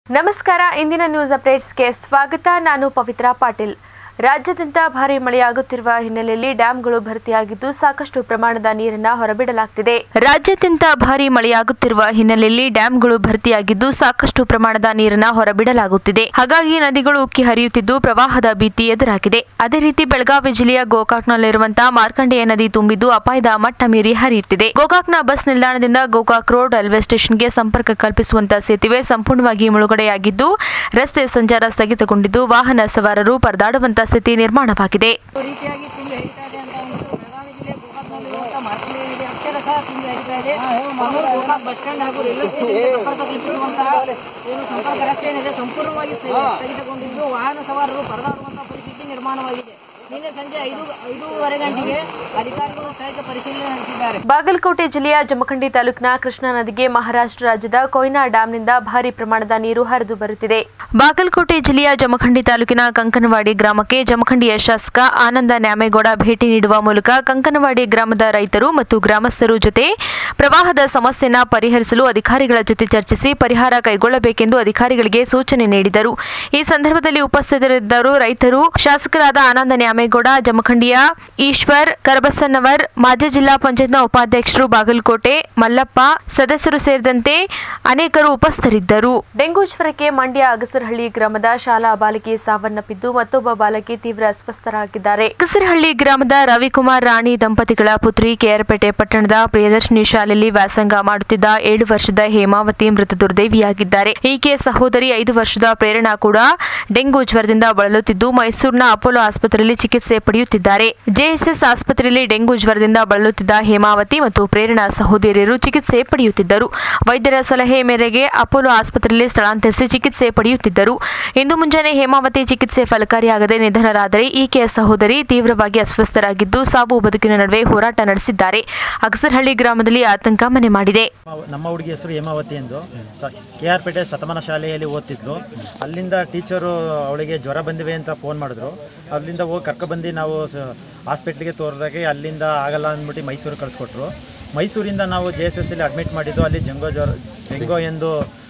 ನಮಸ್ಕಾರ ಇಂದಿನ ನ್ಯೂಸ್ ಅಪ್ಡೇಟ್ಸ್ಗೆ ಸ್ವಾಗತ ನಾನು ಪವಿತ್ರ ಪಾಟೀಲ್ ರಾಜ್ಯಾದ್ಯಂತ ಭಾರಿ ಮಳೆಯಾಗುತ್ತಿರುವ ಹಿನ್ನೆಲೆಯಲ್ಲಿ ಡ್ಯಾಂಗಳು ಭರ್ತಿಯಾಗಿದ್ದು ಸಾಕಷ್ಟು ಪ್ರಮಾಣದ ನೀರನ್ನ ಹೊರಬಿಡಲಾಗ್ತಿದೆ ರಾಜ್ಯಾದ್ಯಂತ ಭಾರಿ ಮಳೆಯಾಗುತ್ತಿರುವ ಹಿನ್ನೆಲೆಯಲ್ಲಿ ಡ್ಯಾಂಗಳು ಭರ್ತಿಯಾಗಿದ್ದು ಸಾಕಷ್ಟು ಪ್ರಮಾಣದ ನೀರನ್ನ ಹೊರಬಿಡಲಾಗುತ್ತಿದೆ ಹಾಗಾಗಿ ನದಿಗಳು ಉಕ್ಕಿ ಹರಿಯುತ್ತಿದ್ದು ಪ್ರವಾಹದ ಭೀತಿ ಎದುರಾಗಿದೆ ಅದೇ ರೀತಿ ಬೆಳಗಾವಿ ಜಿಲ್ಲೆಯ ಗೋಕಾಕ್ನಲ್ಲಿರುವಂತಹ ಮಾರ್ಕಂಡೇಯ ನದಿ ತುಂಬಿದ್ದು ಅಪಾಯದ ಮಟ್ಟ ಮೀರಿ ಹರಿಯುತ್ತಿದೆ ಗೋಕಾಕ್ನ ಬಸ್ ನಿಲ್ದಾಣದಿಂದ ಗೋಕಾಕ್ ರೋಡ್ ರೈಲ್ವೆ ಸ್ಟೇಷನ್ಗೆ ಸಂಪರ್ಕ ಕಲ್ಪಿಸುವಂತ ಸೇತುವೆ ಸಂಪೂರ್ಣವಾಗಿ ಮುಳುಗಡೆಯಾಗಿದ್ದು ರಸ್ತೆ ಸಂಚಾರ ಸ್ಥಗಿತಗೊಂಡಿದ್ದು ವಾಹನ ಸವಾರರು ಪರದಾಡುವಂತ ಸ್ಥಿತಿ ನಿರ್ಮಾಣವಾಗಿದೆ ಯಾವ ರೀತಿಯಾಗಿ ತುಂಬಿ ಹರಿತಾ ಇದೆ ಅಂತ ಅಂದ್ಬಿಟ್ಟು ಬೆಳಗಾವಿ ಜಿಲ್ಲೆ ಗೋಕಾಕ್ನಲ್ಲಿರುವಂತಹ ಮಾರ್ಕಂಡೇಯ ನದಿ ಅಕ್ಷರಶಃ ತುಂಬಿ ಹರಿತಾ ಇದೆ ಕಣ್ಣೂರು ಗೋಕಾಕ್ ಬಸ್ ಸ್ಟ್ಯಾಂಡ್ ಹಾಗೂ ರೈಲ್ವೆ ಸ್ಟೇಷನ್ಗೆ ಸಂಪರ್ಕ ಕಲ್ಪಿಸುವಂತಹ ಏನು ಸಂಪರ್ಕ ರಸ್ತೆ ಏನಿದೆ ಸಂಪೂರ್ಣವಾಗಿ ಸ್ಥಗಿ- ಸ್ಥಗಿತಗೊಂಡಿದ್ದು ವಾಹನ ಸವಾರರು ಪರದಾಡುವಂತಹ ಪರಿಸ್ಥಿತಿ ನಿರ್ಮಾಣವಾಗಿದೆ ನಿನ್ನೆ ಸಂಜೆ ಐದು ಐದೂವರೆ ಗಂಟೆಗೆ ಅಧಿಕಾರಿಗಳು ಸ್ಥಳಕ್ಕೆ ಪರಿಶೀಲನೆ ನಡೆಸಿದ್ದಾರೆ ಬಾಗಲಕೋಟೆ ಜಿಲ್ಲೆಯ ಜಮಖಂಡಿ ತಾಲೂಕಿನ ಕೃಷ್ಣಾ ನದಿಗೆ ಮಹಾರಾಷ್ಟ್ರ ರಾಜ್ಯದ ಕೊಯ್ನಾ ಡ್ಯಾಂನಿಂದ ಭಾರಿ ಪ್ರಮಾಣದ ನೀರು ಹರಿದು ಬರುತ್ತಿದೆ ಬಾಗಲಕೋಟೆ ಜಿಲ್ಲೆಯ ಜಮಖಂಡಿ ತಾಲೂಕಿನ ಕಂಕನವಾಡಿ ಗ್ರಾಮಕ್ಕೆ ಜಮಖಂಡಿಯ ಶಾಸಕ ಆನಂದ ನ್ಯಾಮೇಗೌಡ ಭೇಟಿ ನೀಡುವ ಮೂಲಕ ಕಂಕನವಾಡಿ ಗ್ರಾಮದ ರೈತರು ಮತ್ತು ಗ್ರಾಮಸ್ಥರು ಜೊತೆ ಪ್ರವಾಹದ ಸಮಸ್ಯೆನ ಪರಿಹರಿಸಲು ಅಧಿಕಾರಿಗಳ ಜೊತೆ ಚರ್ಚಿಸಿ ಪರಿಹಾರ ಕೈಗೊಳ್ಳಬೇಕೆಂದು ಅಧಿಕಾರಿಗಳಿಗೆ ಸೂಚನೆ ನೀಡಿದರು ಈ ಸಂದರ್ಭದಲ್ಲಿ ಉಪಸ್ಥಿತರಿದ್ದರು ರೈತರು ಶಾಸಕರಾದ ಆನಂದ ನ್ಯಾಮೇಗೌಡ ಜಮಖಂಡಿಯ ಈಶ್ವರ್ ಕರಬಸನ್ನವರ್ ಮಾಜಿ ಜಿಲ್ಲಾ ಪಂಚಾಯತ್ನ ಉಪಾಧ್ಯಕ್ಷರು ಬಾಗಲಕೋಟೆ ಮಲ್ಲಪ್ಪ ಸದಸ್ಯರು ಸೇರಿದಂತೆ ಅನೇಕರು ಉಪಸ್ಥಿತರಿದ್ದರು ಡೆಂಗು ಜ್ವರಕ್ಕೆ ಮಂಡ್ಯ ಅಗಸರಹಳ್ಳಿ ಗ್ರಾಮದ ಶಾಲಾ ಬಾಲಕಿ ಸಾವನ್ನಪ್ಪಿದ್ದು ಮತ್ತೊಬ್ಬ ಬಾಲಕಿ ತೀವ್ರ ಅಸ್ವಸ್ಥರಾಗಿದ್ದಾರೆ ಅಗಸರಹಳ್ಳಿ ಗ್ರಾಮದ ರವಿಕುಮಾರ್ ರಾಣಿ ದಂಪತಿಗಳ ಪುತ್ರಿ ಕೆಆರ್ಪೇಟೆ ಪಟ್ಟಣದ ಪ್ರಿಯದರ್ಶಿನಿ ಶಾಲೆಯಲ್ಲಿ ವ್ಯಾಸಂಗ ಮಾಡುತ್ತಿದ್ದ ಏಳು ವರ್ಷದ ಹೇಮಾವತಿ ಮೃತ ದುರ್ದೈವಿಯಾಗಿದ್ದಾರೆ ಈಕೆ ಸಹೋದರಿ ಐದು ವರ್ಷದ ಪ್ರೇರಣಾ ಕೂಡ ಡೆಂಗು ಜ್ವರದಿಂದ ಬಳಲುತ್ತಿದ್ದು ಮೈಸೂರಿನ ಅಪೋಲೋ ಆಸ್ಪತ್ರೆಯಲ್ಲಿ ಚಿಕಿತ್ಸೆ ಪಡೆಯುತ್ತಿದ್ದಾರೆ ಜೆಎಸ್ಎಸ್ ಆಸ್ಪತ್ರೆಯಲ್ಲಿ ಡೆಂಗು ಜ್ವರದಿಂದ ಬಳಲುತ್ತಿದ್ದ ಹೇಮಾವತಿ ಮತ್ತು ಪ್ರೇರಣಾ ಸಹೋದರಿಯರು ಚಿಕಿತ್ಸೆ ಪಡೆಯುತ್ತಿದ್ದರು ವೈದ್ಯರ ಸಲಹೆ ಮೇರೆಗೆ ಅಪೋಲೋ ಆಸ್ಪತ್ರೆಯಲ್ಲಿ ಸ್ಥಳಾಂತರಿಸಿ ಚಿಕಿತ್ಸೆ ಪಡೆಯುತ್ತಿದ್ದರು ಇಂದು ಮುಂಜಾನೆ ಹೇಮಾವತಿ ಚಿಕಿತ್ಸೆ ಫಲಕಾರಿಯಾಗದೆ ನಿಧನರಾದರೆ ಈಕೆಯ ಸಹೋದರಿ ತೀವ್ರವಾಗಿ ಅಸ್ವಸ್ಥರಾಗಿದ್ದು ಸಾವು ಬದುಕಿನ ನಡುವೆ ಹೋರಾಟ ನಡೆಸಿದ್ದಾರೆ ಅಗಸರಹಳ್ಳಿ ಗ್ರಾಮದಲ್ಲಿ ಆತಂಕ ಮನೆ ಮಾಡಿದೆ ನಮ್ಮ- ನಮ್ಮ ಹುಡುಗಿ ಹೆಸರು ಹೇಮಾವತಿ ಎಂದು ಕೆ ಆರ್ ಪೇಟೆ ಶತಮಾನ ಶಾಲೆಯಲ್ಲಿ ಓದ್ತಿದ್ಲು ಅಲ್ಲಿಂದ ಟೀಚರು ಅವಳಿಗೆ ಜ್ವರ ಬಂದಿವೆ ಅಂತ ಫೋನ್ ಮಾಡಿದ್ರು ಅಲ್ಲಿಂದ ಹೋಗಿ ಕರ್ಕೊಬಂದು ನಾವು ಹಾಸ್ಪಿಟ್ಲಿಗೆ ತೋರಿದಾಗೆ ಅಲ್ಲಿಂದ ಆಗಲ್ಲ ಅಂದ್ಬಿಟ್ಟು ಮೈಸೂರು ಕಳಿಸ್ಕೊಟ್ರು ಮೈಸೂರಿಂದ ನಾವು ಜೆ ಎಸ್ ಎಸ್ ಅಲ್ಲಿ ಅಡ್ಮಿಟ್ ಮಾಡಿದ್ದು ಅಲ್ಲಿ ಜಂಗೋ ಜ್ವರ ಡೆಂಗೋ ಎಂದು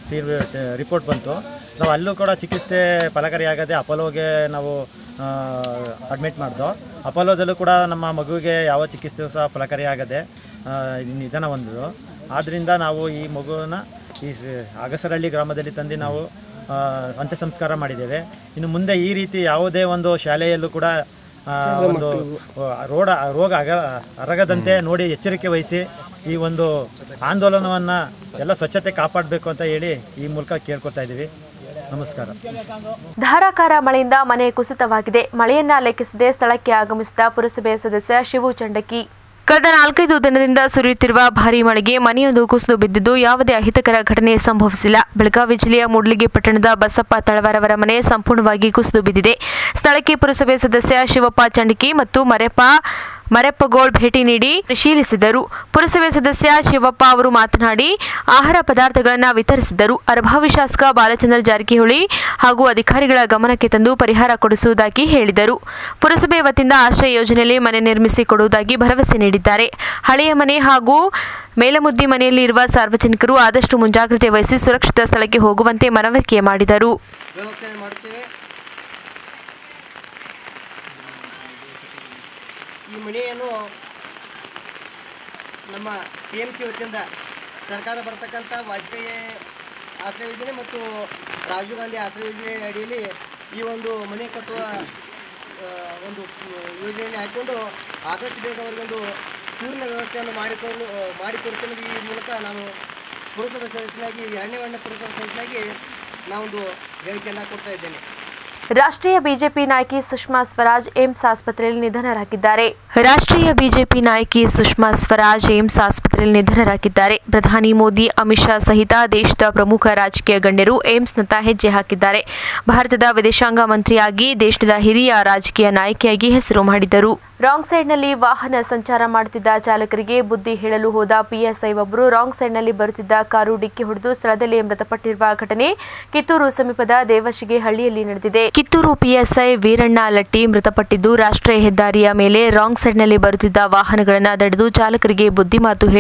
ರಿಪೋರ್ಟ್ ಬಂತು ನಾವು ಅಲ್ಲೂ ಕೂಡ ಚಿಕಿತ್ಸೆ ಫಲಕಾರಿಯಾಗದೆ ಅಪೋಲೋಗೆ ನಾವು ಅಡ್ಮಿಟ್ ಮಾಡಿದ್ದು ಅಪೋಲೋದಲ್ಲೂ ಕೂಡ ನಮ್ಮ ಮಗುವಿಗೆ ಯಾವ ಚಿಕಿತ್ಸೆಯೂ ಸಹ ಫಲಕಾರಿಯಾಗದೆ ಆ, ನಿಧನ ಹೊಂದಿದ್ದು ಆದ್ದರಿಂದ ನಾವು ಈ ಮಗುವನ್ನ ಈ ಸ- ಅಗಸರಹಳ್ಳಿ ಗ್ರಾಮದಲ್ಲಿ ತಂದು ನಾವು ಆ, ಅಂತ್ಯ ಸಂಸ್ಕಾರ ಮಾಡಿದ್ದೇವೆ ಇನ್ನು ಮುಂದೆ ಈ ರೀತಿ ಯಾವುದೇ ಒಂದು ಶಾಲೆಯಲ್ಲೂ ಕೂಡ ಆ, ಒಂದು ರೋಡ ರೋಗ ಅಗ ಅರಗದಂತೆ ನೋಡಿ ಎಚ್ಚರಿಕೆ ವಹಿಸಿ ಈ ಒಂದು ಆಂದೋಲನವನ್ನ ಎಲ್ಲ ಸ್ವಚ್ಛತೆ ಕಾಪಾಡಬೇಕು ಅಂತ ಹೇಳಿ ಈ ಮೂಲಕ ಕೇಳ್ಕೊತಾ ಇದ್ದೀವಿ ನಮಸ್ಕಾರ ಧಾರಾಕಾರ ಮಳೆಯಿಂದ ಮನೆ ಕುಸಿತವಾಗಿದೆ ಮಳೆಯನ್ನ ಲೆಕ್ಕಿಸದೆ ಸ್ಥಳಕ್ಕೆ ಆಗಮಿಸಿದ ಪುರಸಭೆ ಸದಸ್ಯ ಶಿವು ಚಂಡಕಿ ಕಳೆದ ನಾಲ್ಕೈದು ದಿನದಿಂದ ಸುರಿಯುತ್ತಿರುವ ಭಾರೀ ಮಳೆಗೆ ಮನೆಯೊಂದು ಕುಸಿದು ಬಿದ್ದಿದ್ದು ಯಾವುದೇ ಅಹಿತಕರ ಘಟನೆ ಸಂಭವಿಸಿಲ್ಲ ಬೆಳಗಾವಿ ಜಿಲ್ಲೆಯ ಮೂಡ್ಲಿಗಿ ಪಟ್ಟಣದ ಬಸಪ್ಪ ತಳವಾರವರ ಮನೆ ಸಂಪೂರ್ಣವಾಗಿ ಕುಸಿದು ಬಿದ್ದಿದೆ ಸ್ಥಳಕ್ಕೆ ಪುರಸಭೆ ಸದಸ್ಯ ಶಿವಪ್ಪ ಚಂಡಕಿ ಮತ್ತು ಮರೆಪ್ಪ ಮರೆಪ್ಪಗೋಳ್ ಭೇಟಿ ನೀಡಿ ಪರಿಶೀಲಿಸಿದರು ಪುರಸಭೆ ಸದಸ್ಯ ಶಿವಪ್ಪ ಅವರು ಮಾತನಾಡಿ ಆಹಾರ ಪದಾರ್ಥಗಳನ್ನು ವಿತರಿಸಿದರು ಅರಭಾವಿ ಶಾಸಕ ಬಾಲಚಂದ್ರ ಜಾರಕಿಹೊಳಿ ಹಾಗೂ ಅಧಿಕಾರಿಗಳ ಗಮನಕ್ಕೆ ತಂದು ಪರಿಹಾರ ಕೊಡಿಸುವುದಾಗಿ ಹೇಳಿದರು ಪುರಸಭೆ ವತಿಯಿಂದ ಆಶ್ರಯ ಯೋಜನೆಯಲ್ಲಿ ಮನೆ ನಿರ್ಮಿಸಿ ಕೊಡುವುದಾಗಿ ಭರವಸೆ ನೀಡಿದ್ದಾರೆ ಹಳೆಯ ಮನೆ ಹಾಗೂ ಮೇಲಮುದ್ದಿ ಮನೆಯಲ್ಲಿ ಇರುವ ಸಾರ್ವಜನಿಕರು ಆದಷ್ಟು ಮುಂಜಾಗ್ರತೆ ವಹಿಸಿ ಸುರಕ್ಷಿತ ಸ್ಥಳಕ್ಕೆ ಹೋಗುವಂತೆ ಮನವರಿಕೆ ಮಾಡಿದರು ವ್ಯವಸ್ಥೆ ಮಾಡುತ್ತೇವೆ ಈ ಮನೆಯನ್ನು ನಮ್ಮ ಟಿ ಎಮ್ ಸಿ ವತಿಯಿಂದ ಸರ್ಕಾರ ಬರ್ತಕ್ಕಂಥ ವಾಜಪೇಯಿ ಆಶ್ರಯ ಯೋಜನೆ ಮತ್ತು ರಾಜೀವ್ ಗಾಂಧಿ ಆಶ್ರಯ ಯೋಜನೆ ಅಡಿಯಲ್ಲಿ ಈ ಒಂದು ಮನೆ ಕಟ್ಟುವ ಆ, ಒಂದು ಯೋಜನೆಯನ್ನು ಹಾಕಿಕೊಂಡು ಆದಷ್ಟು ಬೇಗ ಅವರಿಗೊಂದು ಸೂರಿನ ವ್ಯವಸ್ಥೆಯನ್ನು ಮಾಡಿಕೊಂಡು ಮಾಡಿಕೊಡ್ತೇನೆ ಈ ಮೂಲಕ ನಾನು ಪುರಸಭೆ ಸದಸ್ಯನಾಗಿ ಎರಡನೇ ವಾರ್ಡ್ನ ಪುರಸಭೆ ಸದಸ್ಯನಾಗಿ ನಾವೊಂದು ಹೇಳಿಕೆಯನ್ನು ಕೊಡ್ತಾ ಇದ್ದೇನೆ ರಾಷ್ಟ್ರೀಯ ಬಿಜೆಪಿ ನಾಯಕಿ ಸುಷ್ಮಾ ಸ್ವರಾಜ್ ಏಮ್ಸ್ ಆಸ್ಪತ್ರೆಯಲ್ಲಿ ನಿಧನರಾಗಿದ್ದಾರೆ ರಾಷ್ಟ್ರೀಯ ಬಿಜೆಪಿ ನಾಯಕಿ ಸುಷ್ಮಾ ಸ್ವರಾಜ್ ಏಮ್ಸ್ ಆಸ್ಪತ್ರೆಯಲ್ಲಿ ನಿಧನರಾಗಿದ್ದಾರೆ ಪ್ರಧಾನಿ ಮೋದಿ ಅಮಿತ್ ಶಾ ಸಹಿತ ದೇಶದ ಪ್ರಮುಖ ರಾಜಕೀಯ ಗಣ್ಯರು ಏಮ್ಸ್ನತ್ತ ಹೆಜ್ಜೆ ಹಾಕಿದ್ದಾರೆ ಭಾರತದ ವಿದೇಶಾಂಗ ಮಂತ್ರಿಯಾಗಿ ದೇಶದ ಹಿರಿಯ ರಾಜಕೀಯ ನಾಯಕಿಯಾಗಿ ಹೆಸರು ಮಾಡಿದರು ರಾಂಗ್ ಸೈಡ್ನಲ್ಲಿ ವಾಹನ ಸಂಚಾರ ಮಾಡುತ್ತಿದ್ದ ಚಾಲಕರಿಗೆ ಬುದ್ಧಿ ಹೇಳಲು ಹೋದ ಪಿಎಸ್ಐ ಒಬ್ಬರು ರಾಂಗ್ ಸೈಡ್ನಲ್ಲಿ ಬರುತ್ತಿದ್ದ ಕಾರು ಡಿಕ್ಕಿ ಹೊಡೆದು ಸ್ಥಳದಲ್ಲೇ ಮೃತಪಟ್ಟಿರುವ ಘಟನೆ ಕಿತ್ತೂರು ಸಮೀಪದ ದೇವಶಿಗೆ ಹಳ್ಳಿಯಲ್ಲಿ ನಡೆದಿದೆ ಕಿತ್ತೂರು ಪಿಎಸ್ಐ ವೀರಣ್ಣ ಲಟ್ಟಿ ಮೃತಪಟ್ಟಿದ್ದು ರಾಷ್ಟ್ರೀಯ ಹೆದ್ದಾರಿಯ ಮೇಲೆ ರಾಂಗ್ ಸೈಡ್ನಲ್ಲಿ ಬರುತ್ತಿದ್ದ ವಾಹನಗಳನ್ನು ತಡೆದು ಚಾಲಕರಿಗೆ ಬುದ್ಧಿಮಾತು ಹೇಳಿ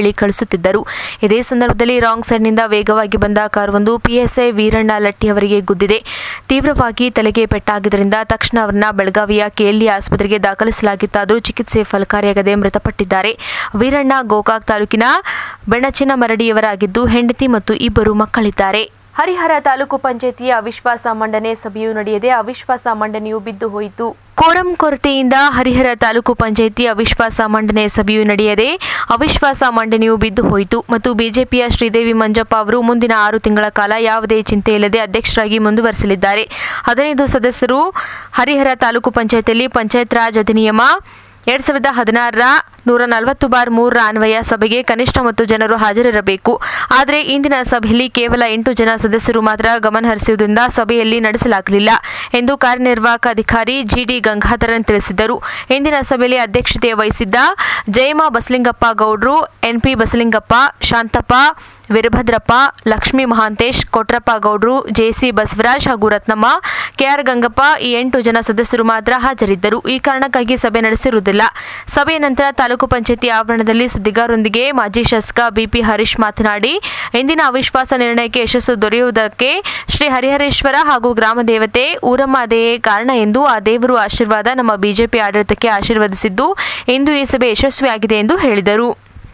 ಹೇಳಿ ಕಳಿಸುತ್ತಿದ್ದರು ಇದೇ ಸಂದರ್ಭದಲ್ಲಿ ರಾಂಗ್ ಸೈಡ್ನಿಂದ ವೇಗವಾಗಿ ಬಂದ ಕಾರೊಂದು ಪಿಎಸ್ಐ ವೀರಣ್ಣ ಲಟ್ಟಿ ಅವರಿಗೆ ಗುದ್ದಿದೆ ತೀವ್ರವಾಗಿ ತಲೆಗೆ ಪೆಟ್ಟಾಗಿದ್ದರಿಂದ ತಕ್ಷಣ ಅವರನ್ನ ಬೆಳಗಾವಿಯ ಕೆಎಲ್ಇ ಆಸ್ಪತ್ರೆಗೆ ದಾಖಲಿಸಲಾಗಿತ್ತಾದರೂ ಚಿಕಿತ್ಸೆ ಫಲಕಾರಿಯಾಗದೆ ಮೃತಪಟ್ಟಿದ್ದಾರೆ ವೀರಣ್ಣ ಗೋಕಾಕ್ ತಾಲೂಕಿನ ಬೆಣಚಿನ ಮರಡಿಯವರಾಗಿದ್ದು ಹೆಂಡತಿ ಮತ್ತು ಇಬ್ಬರು ಮಕ್ಕಳಿದ್ದಾರೆ ಹರಿಹರ ತಾಲೂಕು ಪಂಚಾಯಿತಿಯ ಅವಿಶ್ವಾಸ ಮಂಡನೆ ಸಭೆಯು ನಡೆಯದೆ ಅವಿಶ್ವಾಸ ಮಂಡನೆಯು ಬಿದ್ದು ಹೋಯಿತು ಕೋರಂ ಕೊರತೆಯಿಂದ ಹರಿಹರ ತಾಲೂಕು ಪಂಚಾಯಿತಿ ಅವಿಶ್ವಾಸ ಮಂಡನೆ ಸಭೆಯು ನಡೆಯದೆ ಅವಿಶ್ವಾಸ ಮಂಡನೆಯು ಬಿದ್ದು ಹೋಯಿತು ಮತ್ತು ಬಿಜೆಪಿಯ ಶ್ರೀದೇವಿ ಮಂಜಪ್ಪ ಅವರು ಮುಂದಿನ ಆರು ತಿಂಗಳ ಕಾಲ ಯಾವುದೇ ಚಿಂತೆ ಇಲ್ಲದೆ ಅಧ್ಯಕ್ಷರಾಗಿ ಮುಂದುವರೆಸಲಿದ್ದಾರೆ ಹದಿನೈದು ಸದಸ್ಯರು ಹರಿಹರ ತಾಲೂಕು ಪಂಚಾಯಿತಿಯಲ್ಲಿ ಪಂಚಾಯತ್ ರಾಜ್ ಅಧಿನಿಯಮ ಎರಡ್ ಸಾವಿರದ ಹದಿನಾರರ ನೂರ ನಲವತ್ತು ಬಾರ್ ಮೂರರ ಅನ್ವಯ ಸಭೆಗೆ ಕನಿಷ್ಠ ಮತ್ತು ಜನರು ಹಾಜರಿರಬೇಕು ಆದರೆ ಇಂದಿನ ಸಭೆಯಲ್ಲಿ ಕೇವಲ ಎಂಟು ಜನ ಸದಸ್ಯರು ಮಾತ್ರ ಗಮನ ಹರಿಸುವುದರಿಂದ ಸಭೆಯಲ್ಲಿ ನಡೆಸಲಾಗಲಿಲ್ಲ ಎಂದು ಕಾರ್ಯನಿರ್ವಾಹಕ ಅಧಿಕಾರಿ ಜಿಡಿ ಗಂಗಾಧರನ್ ತಿಳಿಸಿದರು ಇಂದಿನ ಸಭೆಯಲ್ಲಿ ಅಧ್ಯಕ್ಷತೆ ವಹಿಸಿದ್ದ ಜಯಮ ಬಸಲಿಂಗಪ್ಪ ಗೌಡ್ರು ಎನ್ಪಿ ಬಸಲಿಂಗಪ್ಪ ಶಾಂತಪ್ಪ ವೀರಭದ್ರಪ್ಪ ಲಕ್ಷ್ಮೀ ಮಹಾಂತೇಶ್ ಕೊಟ್ರಪ್ಪ ಗೌಡ್ರು ಜೆಸಿ ಬಸವರಾಜ್ ಹಾಗೂ ರತ್ನಮ್ಮ ಕೆಆರ್ ಗಂಗಪ್ಪ ಈ ಎಂಟು ಜನ ಸದಸ್ಯರು ಮಾತ್ರ ಹಾಜರಿದ್ದರು ಈ ಕಾರಣಕ್ಕಾಗಿ ಸಭೆ ನಡೆಸಿರುವುದಿಲ್ಲ ಸಭೆಯ ನಂತರ ತಾಲೂಕು ಪಂಚಾಯತಿ ಆವರಣದಲ್ಲಿ ಸುದ್ದಿಗಾರರೊಂದಿಗೆ ಮಾಜಿ ಶಾಸಕ ಬಿಪಿ ಹರೀಶ್ ಮಾತನಾಡಿ ಇಂದಿನ ಅವಿಶ್ವಾಸ ನಿರ್ಣಯಕ್ಕೆ ಯಶಸ್ಸು ದೊರೆಯುವುದಕ್ಕೆ ಶ್ರೀ ಹರಿಹರೇಶ್ವರ ಹಾಗೂ ಗ್ರಾಮ ದೇವತೆ ಊರಮ್ಮ ದೇಯೇ ಕಾರಣ ಎಂದು ಆ ದೇವರು ಆಶೀರ್ವಾದ ನಮ್ಮ ಬಿಜೆಪಿ ಆಡಳಿತಕ್ಕೆ ಆಶೀರ್ವದಿಸಿದ್ದು ಇಂದು ಈ ಸಭೆ ಯಶಸ್ವಿಯಾಗಿದೆ ಎಂದು ಹೇಳಿದರು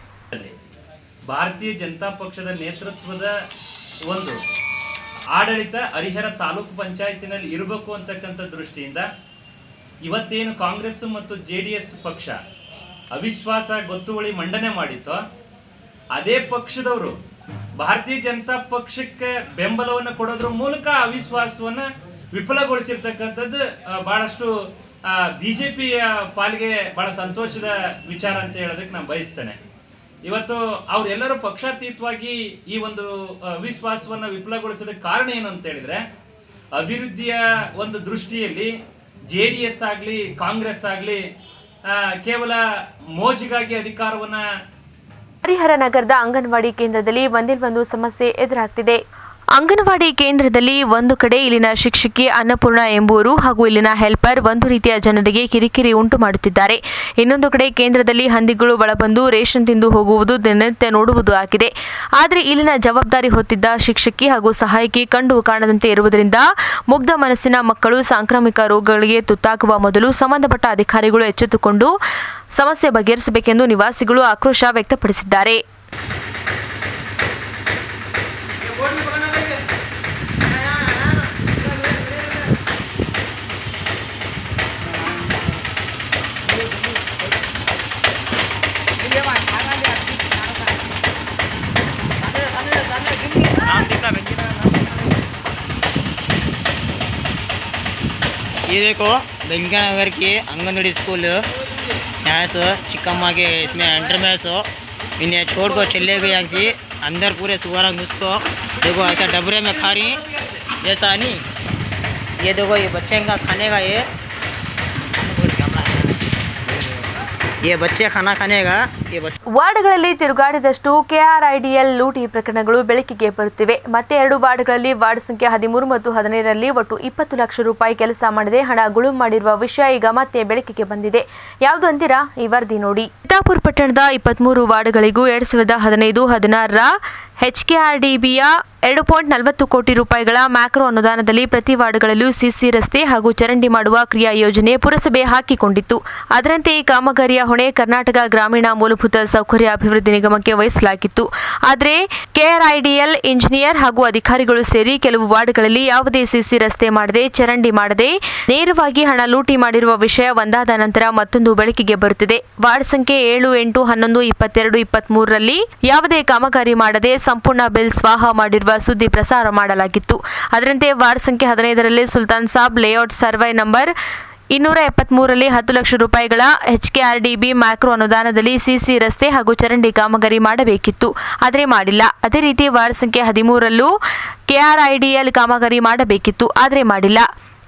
ಭಾರತೀಯ ಜನತಾ ಪಕ್ಷದ ನೇತೃತ್ವದ ಒಂದು ಆಡಳಿತ ಹರಿಹರ ತಾಲೂಕು ಪಂಚಾಯತಿನಲ್ಲಿ ಇರಬೇಕು ಅಂತಕ್ಕಂಥ ದೃಷ್ಟಿಯಿಂದ ಇವತ್ತೇನು ಕಾಂಗ್ರೆಸ್ ಮತ್ತು ಜೆ ಡಿ ಎಸ್ ಪಕ್ಷ ಅವಿಶ್ವಾಸ ಗೊತ್ತುವಳಿ ಮಂಡನೆ ಮಾಡಿತ್ತೋ ಅದೇ ಪಕ್ಷದವರು ಭಾರತೀಯ ಜನತಾ ಪಕ್ಷಕ್ಕೆ ಬೆಂಬಲವನ್ನು ಕೊಡೋದ್ರ ಮೂಲಕ ಅವಿಶ್ವಾಸವನ್ನು ವಿಫಲಗೊಳಿಸಿರ್ತಕ್ಕಂಥದ್ದು ಆ, ಬಹಳಷ್ಟು ಬಿ ಜೆ ಪಿಯ ಪಾಲಿಗೆ ಬಹಳ ಸಂತೋಷದ ವಿಚಾರ ಅಂತ ಹೇಳೋದಕ್ಕೆ ನಾನು ಬಯಸ್ತೇನೆ ಇವತ್ತು ಅವರೆಲ್ಲರೂ ಪಕ್ಷಾತೀತವಾಗಿ ಈ ಒಂದು ಅವಿಶ್ವಾಸವನ್ನು ವಿಫಲಗೊಳಿಸೋದಕ್ಕೆ ಕಾರಣ ಏನು ಅಂತ ಹೇಳಿದ್ರೆ ಅಭಿವೃದ್ಧಿಯ ಒಂದು ದೃಷ್ಟಿಯಲ್ಲಿ ಜೆ ಡಿ ಎಸ್ ಆಗಲಿ ಕಾಂಗ್ರೆಸ್ ಆಗಲಿ ಕೇವಲ ಮೋಜಿಗಾಗಿ ಅಧಿಕಾರವನ್ನು ಹರಿಹರ ನಗರದ ಅಂಗನವಾಡಿ ಕೇಂದ್ರದಲ್ಲಿ ಒಂದಿಲ್ವೊಂದು ಸಮಸ್ಯೆ ಎದುರಾಗ್ತಿದೆ ಅಂಗನವಾಡಿ ಕೇಂದ್ರದಲ್ಲಿ ಒಂದು ಕಡೆ ಇಲ್ಲಿನ ಶಿಕ್ಷಕಿ ಅನ್ನಪೂರ್ಣ ಎಂಬುವರು ಹಾಗೂ ಇಲ್ಲಿನ ಹೆಲ್ಪರ್ ಒಂದು ರೀತಿಯ ಜನರಿಗೆ ಕಿರಿಕಿರಿ ಉಂಟು ಮಾಡುತ್ತಿದ್ದಾರೆ ಇನ್ನೊಂದು ಕಡೆ ಕೇಂದ್ರದಲ್ಲಿ ಹಂದಿಗಳು ಒಳಬಂದು ರೇಷನ್ ತಿಂದು ಹೋಗುವುದು ದಿನನಿತ್ಯ ನೋಡುವುದು ಆಗಿದೆ ಆದರೆ ಇಲ್ಲಿನ ಜವಾಬ್ದಾರಿ ಹೊತ್ತಿದ್ದ ಶಿಕ್ಷಕಿ ಹಾಗೂ ಸಹಾಯಕಿ ಕಂಡು ಕಾಣದಂತೆ ಇರುವುದರಿಂದ ಮುಗ್ಧ ಮನಸ್ಸಿನ ಮಕ್ಕಳು ಸಾಂಕ್ರಾಮಿಕ ರೋಗಗಳಿಗೆ ತುತ್ತಾಗುವ ಮೊದಲು ಸಂಬಂಧಪಟ್ಟ ಅಧಿಕಾರಿಗಳು ಎಚ್ಚೆತ್ತುಕೊಂಡು ಸಮಸ್ಯೆ ಬಗೆಹರಿಸಬೇಕೆಂದು ನಿವಾಸಿಗಳು ಆಕ್ರೋಶ ವ್ಯಕ್ತಪಡಿಸಿದ್ದಾರೆ ये देखो गंगा नगर की आंगनवाड़ी स्कूल यहाँ से चिकम्मा के इसमें एंटर में सो इन्हें छोड़ को चले गए यहाँ से अंदर पूरे सुवारा घुसको देखो ऐसा डबरे में खा रही जैसा नहीं ये देखो ये बच्चे का खाने का ये ये बच्चे खाना खाने का ये बच्चे ವಾರ್ಡ್ಗಳಲ್ಲಿ ತಿರುಗಾಡಿದಷ್ಟು ಕೆಆರ್ಐಡಿಎಲ್ ಲೂಟಿ ಪ್ರಕರಣಗಳು ಬೆಳಕಿಗೆ ಬರುತ್ತಿವೆ ಮತ್ತೆ ಎರಡು ವಾರ್ಡ್ಗಳಲ್ಲಿ ವಾರ್ಡ್ ಸಂಖ್ಯೆ ಹದಿಮೂರು ಮತ್ತು ಹದಿನೈದರಲ್ಲಿ ಒಟ್ಟು ಇಪ್ಪತ್ತು ಲಕ್ಷ ರೂಪಾಯಿ ಕೆಲಸ ಮಾಡದೆ ಹಣ ಗುಳುಂ ಮಾಡಿರುವ ವಿಷಯ ಈಗ ಮತ್ತೆ ಬೆಳಕಿಗೆ ಬಂದಿದೆ ಯಾವುದು ಅಂತೀರಾ ಈ ವರದಿ ನೋಡಿ ಚಿತ್ತಾಪುರ ಪಟ್ಟಣದ ಇಪ್ಪತ್ಮೂರು ವಾರ್ಡ್ಗಳಿಗೂ ಎರಡ್ ಸಾವಿರದ ಹದಿನೈದು ಹದಿನಾರರ ಎಚ್ಕೆಆರ್ಡಿಬಿಯ ಎರಡು ಪಾಯಿಂಟ್ ನಲವತ್ತು ಕೋಟಿ ರೂಪಾಯಿಗಳ ಮ್ಯಾಕ್ರೋ ಅನುದಾನದಲ್ಲಿ ಪ್ರತಿ ವಾರ್ಡ್ಗಳಲ್ಲೂ ಸಿಸಿ ರಸ್ತೆ ಹಾಗೂ ಚರಂಡಿ ಮಾಡುವ ಕ್ರಿಯಾ ಯೋಜನೆ ಪುರಸಭೆ ಹಾಕಿಕೊಂಡಿತ್ತು ಅದರಂತೆ ಈ ಕಾಮಗಾರಿಯ ಹೊಣೆ ಕರ್ನಾಟಕ ಗ್ರಾಮೀಣ ಮೂಲಭೂತ ಸೌಕರ್ಯ ಅಭಿವೃದ್ಧಿ ನಿಗಮಕ್ಕೆ ವಹಿಸಲಾಗಿತ್ತು ಆದರೆ ಕೆಆರ್ಐಡಿಎಲ್ ಇಂಜಿನಿಯರ್ ಹಾಗೂ ಅಧಿಕಾರಿಗಳು ಸೇರಿ ಕೆಲವು ವಾರ್ಡ್ಗಳಲ್ಲಿ ಯಾವುದೇ ಸಿಸಿ ರಸ್ತೆ ಮಾಡದೆ ಚರಂಡಿ ಮಾಡದೆ ನೇರವಾಗಿ ಹಣ ಲೂಟಿ ಮಾಡಿರುವ ವಿಷಯ ಒಂದಾದ ನಂತರ ಮತ್ತೊಂದು ಬೆಳಕಿಗೆ ಬರುತ್ತಿದೆ ವಾರ್ಡ್ ಸಂಖ್ಯೆ ಏಳು ಎಂಟು ಹನ್ನೊಂದು ಇಪ್ಪತ್ತೆರಡು ಇಪ್ಪತ್ಮೂರರಲ್ಲಿ ಯಾವುದೇ ಕಾಮಗಾರಿ ಮಾಡದೆ ಸಂಪೂರ್ಣ ಬಿಲ್ ಸ್ವಾಹ ಮಾಡಿರುವ ಸುದ್ದಿ ಪ್ರಸಾರ ಮಾಡಲಾಗಿತ್ತು ಅದರಂತೆ ವಾರ್ಡ್ ಸಂಖ್ಯೆ ಹದಿನೈದರಲ್ಲಿ Sultan Sab layout survey number ಇನ್ನೂರ ಎಪ್ಪತ್ಮೂರರಲ್ಲಿ ಹತ್ತು ಲಕ್ಷ ರೂಪಾಯಿಗಳ ಎಚ್ಕೆಆರ್ಡಿಬಿ ಮ್ಯಾಕ್ರೋ ಅನುದಾನದಲ್ಲಿ ಸಿಸಿ ರಸ್ತೆ ಹಾಗೂ ಚರಂಡಿ ಕಾಮಗಾರಿ ಮಾಡಬೇಕಿತ್ತು ಆದರೆ ಮಾಡಿಲ್ಲ ಅದೇ ರೀತಿ ವಾರ್ಡ್ ಸಂಖ್ಯೆ ಹದಿಮೂರಲ್ಲೂ ಕೆಆರ್ಐಡಿಎಲ್ ಕಾಮಗಾರಿ ಮಾಡಬೇಕಿತ್ತು ಆದರೆ ಮಾಡಿಲ್ಲ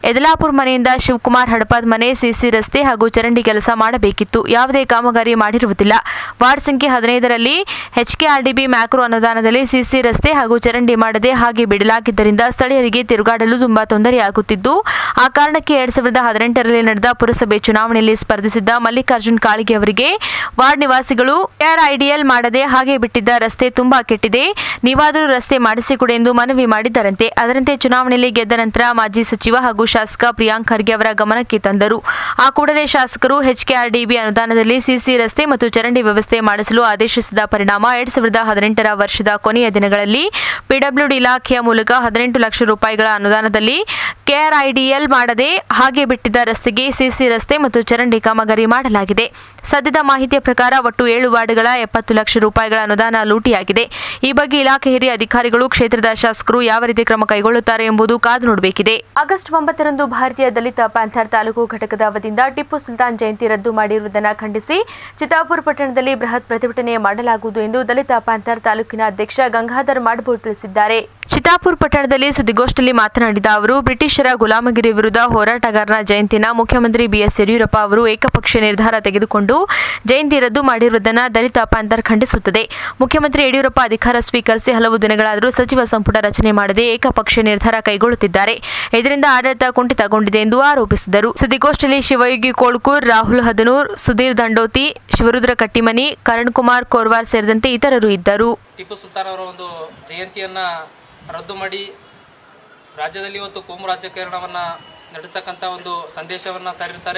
ಎದಲಾಪುರ್ ಮನೆಯಿಂದ ಶಿವಕುಮಾರ್ ಹಡಪಾದ್ ಮನೆ ಸಿಸಿ ರಸ್ತೆ ಹಾಗೂ ಚರಂಡಿ ಕೆಲಸ ಮಾಡಬೇಕಿತ್ತು ಯಾವುದೇ ಕಾಮಗಾರಿ ಮಾಡಿರುವುದಿಲ್ಲ ವಾರ್ಡ್ ಸಂಖ್ಯೆ ಹದಿನೈದರಲ್ಲಿ ಎಚ್ಕೆಆರ್ಡಿಬಿ ಮ್ಯಾಕ್ರೋ ಅನುದಾನದಲ್ಲಿ ಸಿಸಿ ರಸ್ತೆ ಹಾಗೂ ಚರಂಡಿ ಮಾಡದೆ ಹಾಗೆ ಬಿಡಲಾಗಿದ್ದರಿಂದ ಸ್ಥಳೀಯರಿಗೆ ತಿರುಗಾಡಲು ತುಂಬಾ ತೊಂದರೆಯಾಗುತ್ತಿದ್ದು ಆ ಕಾರಣಕ್ಕೆ ಎರಡ್ ಸಾವಿರದ ಹದಿನೆಂಟರಲ್ಲಿ ನಡೆದ ಪುರಸಭೆ ಚುನಾವಣೆಯಲ್ಲಿ ಸ್ಪರ್ಧಿಸಿದ್ದ ಮಲ್ಲಿಕಾರ್ಜುನ್ ಕಾಳಿಗೆ ಅವರಿಗೆ ವಾರ್ಡ್ ನಿವಾಸಿಗಳು ಐಡಿಎಲ್ ಮಾಡದೆ ಹಾಗೆ ಬಿಟ್ಟಿದ್ದ ರಸ್ತೆ ತುಂಬಾ ಕೆಟ್ಟಿದೆ ನೀವಾದರೂ ರಸ್ತೆ ಮಾಡಿಸಿಕೊಡಿ ಎಂದು ಮನವಿ ಮಾಡಿದ್ದರಂತೆ ಅದರಂತೆ ಚುನಾವಣೆಯಲ್ಲಿ ಗೆದ್ದ ನಂತರ ಮಾಜಿ ಸಚಿವ ಹಾಗೂ ಶಾಸಕ ಪ್ರಿಯಾಂಕ್ ಖರ್ಗೆ ಅವರ ಗಮನಕ್ಕೆ ತಂದರು ಆ ಕೂಡಲೇ ಶಾಸಕರು ಎಚ್ಕೆಆರ್ಡಿಬಿ ಅನುದಾನದಲ್ಲಿ ಸಿಸಿ ರಸ್ತೆ ಮತ್ತು ಚರಂಡಿ ವ್ಯವಸ್ಥೆ ಮಾಡಿಸಲು ಆದೇಶಿಸಿದ ಪರಿಣಾಮ ಎರಡ್ ಸಾವಿರದ ಹದಿನೆಂಟರ ವರ್ಷದ ಕೊನೆಯ ದಿನಗಳಲ್ಲಿ ಪಿಡಬ್ಲ್ಯೂಡಿ ಇಲಾಖೆಯ ಮೂಲಕ ಹದಿನೆಂಟು ಲಕ್ಷ ರೂಪಾಯಿಗಳ ಅನುದಾನದಲ್ಲಿ ಕೆಆರ್ಐಡಿಎಲ್ ಮಾಡದೆ ಹಾಗೆ ಬಿಟ್ಟಿದ್ದ ರಸ್ತೆಗೆ ಸಿಸಿ ರಸ್ತೆ ಮತ್ತು ಚರಂಡಿ ಕಾಮಗಾರಿ ಮಾಡಲಾಗಿದೆ ಸದ್ಯದ ಮಾಹಿತಿಯ ಪ್ರಕಾರ ಒಟ್ಟು ಏಳು ವಾರ್ಡ್ಗಳ ಎಪ್ಪತ್ತು ಲಕ್ಷ ರೂಪಾಯಿಗಳ ಅನುದಾನ ಲೂಟಿಯಾಗಿದೆ ಈ ಬಗ್ಗೆ ಇಲಾಖೆ ಹಿರಿಯ ಅಧಿಕಾರಿಗಳು ಕ್ಷೇತ್ರದ ಶಾಸಕರು ಯಾವ ರೀತಿ ಕ್ರಮ ಕೈಗೊಳ್ಳುತ್ತಾರೆ ಎಂಬುದು ಕಾದು ನೋಡಬೇಕಿದೆ ಆಗಸ್ಟ್ ಒಂಬತ್ತರಂದು ಭಾರತೀಯ ದಲಿತ ಪ್ಯಾಂಥರ್ ತಾಲೂಕು ಘಟಕದ ವತಿಯಿಂದ ಟಿಪ್ಪು ಸುಲ್ತಾನ್ ಜಯಂತಿ ರದ್ದು ಮಾಡಿರುವುದನ್ನು ಖಂಡಿಸಿ ಚಿತ್ತಾಪುರ ಪಟ್ಟಣದಲ್ಲಿ ಬೃಹತ್ ಪ್ರತಿಭಟನೆ ಮಾಡಲಾಗುವುದು ಎಂದು ದಲಿತ ಪ್ಯಾಂಥರ್ ತಾಲೂಕಿನ ಅಧ್ಯಕ್ಷ ಗಂಗಾಧರ್ ಮಾಡ್ಬೋಳ್ ತಿಳಿಸಿದ್ದಾರೆ ಚಿತ್ತಾಪುರ ಪಟ್ಟಣದಲ್ಲಿ ಸುದ್ದಿಗೋಷ್ಠಿಯಲ್ಲಿ ಮಾತನಾಡಿದ ಅವರು ಬ್ರಿಟಿಷರ ಗುಲಾಮಗಿರಿ ವಿರುದ್ಧ ಹೋರಾಟಗಾರನ ಜಯಂತಿನ ಮುಖ್ಯಮಂತ್ರಿ ಬಿಎಸ್ ಯಡಿಯೂರಪ್ಪ ಅವರು ಏಕಪಕ್ಷೀಯ ನಿರ್ಧಾರ ತೆಗೆದುಕೊಂಡು ಜಯಂತಿ ರದ್ದು ಮಾಡಿರುವುದನ್ನು ದಲಿತ ಪ್ಯಾಂಥರ್ ಖಂಡಿಸುತ್ತದೆ ಮುಖ್ಯಮಂತ್ರಿ ಯಡಿಯೂರಪ್ಪ ಅಧಿಕಾರ ಸ್ವೀಕರಿಸಿ ಹಲವು ದಿನಗಳಾದರೂ ಸಚಿವ ಸಂಪುಟ ರಚನೆ ಮಾಡದೆ ಏಕಪಕ್ಷೀಯ ನಿರ್ಧಾರ ಕೈಗೊಳ್ಳುತ್ತಿದ್ದಾರೆ ಇದರಿಂದ ಆಡಳಿತ ಕುಂಠಿತಗೊಂಡಿದೆ ಎಂದು ಆರೋಪಿಸಿದರು ಸುದ್ದಿಗೋಷ್ಠಿಯಲ್ಲಿ ಶಿವಯೋಗಿ ಕೋಳ್ಕೂರ್ ರಾಹುಲ್ ಹದನೂರ್ ಸುಧೀರ್ ದಂಡೋತಿ ಶಿವರುದ್ರ ಕಟ್ಟಿಮನಿ ಕರಣ್ ಕುಮಾರ್ ಕೋರ್ವಾರ್ ಸೇರಿದಂತೆ ಇತರರು ಇದ್ದರು ಟಿಪ್ಪು ಸುಲ್ತಾನ್ ಅವರ ಒಂದು ಜಯಂತಿಯನ್ನು ರದ್ದು ಮಾಡಿ ರಾಜ್ಯದಲ್ಲಿ ಇವತ್ತು ಕೋಮು ರಾಜಕಾರಣವನ್ನು ನಡೆಸತಕ್ಕಂಥ ಒಂದು ಸಂದೇಶವನ್ನು ಸಾರಿರ್ತಾರೆ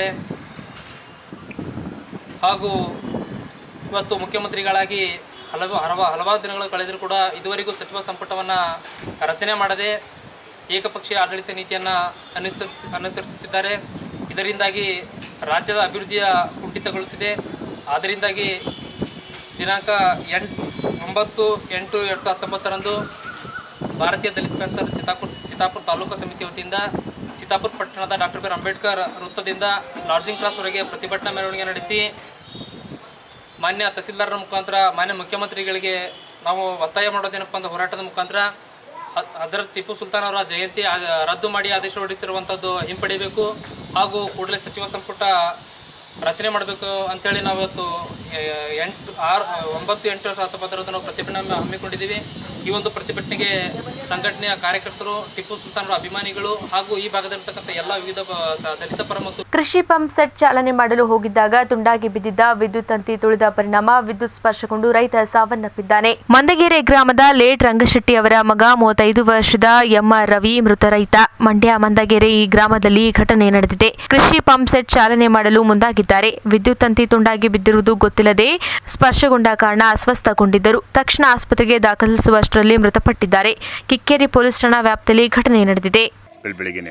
ಹಾಗೂ ಇವತ್ತು ಮುಖ್ಯಮಂತ್ರಿಗಳಾಗಿ ಹಲವು ಹಲವ ಹಲವಾರು ದಿನಗಳು ಕಳೆದರೂ ಕೂಡ ಇದುವರೆಗೂ ಸಚಿವ ಸಂಪುಟವನ್ನು ರಚನೆ ಮಾಡದೆ ಏಕಪಕ್ಷೀಯ ಆಡಳಿತ ನೀತಿಯನ್ನು ಅನುಸರಿ ಅನುಸರಿಸುತ್ತಿದ್ದಾರೆ ಇದರಿಂದಾಗಿ ರಾಜ್ಯದ ಅಭಿವೃದ್ಧಿಯ ಕುಂಠಿತಗೊಳ್ಳುತ್ತಿದೆ ಆದ್ದರಿಂದಾಗಿ ದಿನಾಂಕ ಎಂಟು ಒಂಬತ್ತು ಎಂಟು ಎರಡು ಸಾವಿರದ ಹತ್ತೊಂಬತ್ತರಂದು ಭಾರತೀಯ ದಲಿತ ಪ್ಯಾಂಥರ್ ಚಿತ್ತಾಪುರ ಚಿತ್ತಾಪುರ ತಾಲೂಕು ಸಮಿತಿ ವತಿಯಿಂದ ಚಿತ್ತಾಪುರ ಪಟ್ಟಣದ ಡಾಕ್ಟರ್ ಬಿ ಆರ್ ಅಂಬೇಡ್ಕರ್ ವೃತ್ತದಿಂದ ಲಾಡ್ಜಿಂಗ್ ಕ್ರಾಸ್ವರೆಗೆ ಪ್ರತಿಭಟನಾ ಮೆರವಣಿಗೆ ನಡೆಸಿ ಮಾನ್ಯ ತಹಸೀಲ್ದಾರರ ಮುಖಾಂತರ ಮಾನ್ಯ ಮುಖ್ಯಮಂತ್ರಿಗಳಿಗೆ ನಾವು ಒತ್ತಾಯ ಮಾಡೋದೇನಪ್ಪ ಅಂದ್ರೆ ಹೋರಾಟದ ಮುಖಾಂತರ ಅ- ಅದರ ಟಿಪ್ಪು ಸುಲ್ತಾನ್ ಅವರ ಜಯಂತಿ ಆ- ರದ್ದು ಮಾಡಿ ಆದೇಶ ಹೊರಡಿಸಿರುವಂಥದ್ದು ಹಿಂಪಡಿಬೇಕು ಹಾಗೂ ಕೂಡಲೇ ಸಚಿವ ಸಂಪುಟ ರಚನೆ ಮಾಡಬೇಕು ಅಂತೇಳಿ ನಾವು ಇವತ್ತು ಎ- ಎಂಟು ಆರು ಒಂಬತ್ತು ಎಂಟು ಸಾವಿರದ ಹತ್ತೊಂಬತ್ತರಂದು ನಾವು ಪ್ರತಿಭಟನೆ ಹಮ್ಮಿಕೊಂಡಿದ್ದೀವಿ ಈ ಒಂದು ಪ್ರತಿಭಟನೆಗೆ ಸಂಘಟನೆಯ ಕಾರ್ಯಕರ್ತರು ಟಿಪ್ಪು ಸುಲ್ತಾನರ ಅಭಿಮಾನಿಗಳು ಹಾಗೂ ಈ ಭಾಗದಲ್ಲಿರ್ತಕ್ಕಂಥ ಎಲ್ಲ ವಿವಿಧ ಬ- ಸ- ದಲಿತ ಪರ ಮತ್ತು ಕೃಷಿ ಪಂಪ್ ಸೆಟ್ ಚಾಲನೆ ಮಾಡಲು ಹೋಗಿದ್ದಾಗ ತುಂಡಾಗಿ ಬಿದ್ದಿದ್ದ ವಿದ್ಯುತ್ ತಂತಿ ತುಳಿದ ಪರಿಣಾಮ ವಿದ್ಯುತ್ ಸ್ಪರ್ಶಗೊಂಡು ರೈತ ಸಾವನ್ನಪ್ಪಿದ್ದಾನೆ ಮಂದಗೆರೆ ಗ್ರಾಮದ ಲೇಟ್ ರಂಗಶೆಟ್ಟಿ ಅವರ ಮಗ ಮೂವತ್ತೈದು ವರ್ಷದ ಎಂಆರ್ ರವಿ ಮೃತ ರೈತ ಮಂಡ್ಯ ಮಂದಗೆರೆ ಈ ಗ್ರಾಮದಲ್ಲಿ ಈ ಘಟನೆ ನಡೆದಿದೆ ಕೃಷಿ ಪಂಪ್ ಸೆಟ್ ಚಾಲನೆ ಮಾಡಲು ಮುಂದಾಗಿದ್ದಾರೆ ವಿದ್ಯುತ್ ತಂತಿ ತುಂಡಾಗಿ ಬಿದ್ದಿರುವುದು ಗೊತ್ತಿಲ್ಲದೆ ಸ್ಪರ್ಶಗೊಂಡ ಕಾರಣ ಅಸ್ವಸ್ಥಗೊಂಡಿದ್ದರು ತಕ್ಷಣ ಆಸ್ಪತ್ರೆಗೆ ದಾಖಲಿಸುವಷ್ಟರಲ್ಲಿ ಮೃತಪಟ್ಟಿದ್ದಾರೆ ಕಿಕ್ಕೇರಿ ಪೊಲೀಸ್ ಠಾಣಾ ವ್ಯಾಪ್ತಿಯಲ್ಲಿ ಘಟನೆ ನಡೆದಿದೆ ಬೆಳ್ ಬೆಳಿಗ್ಗೆನೆ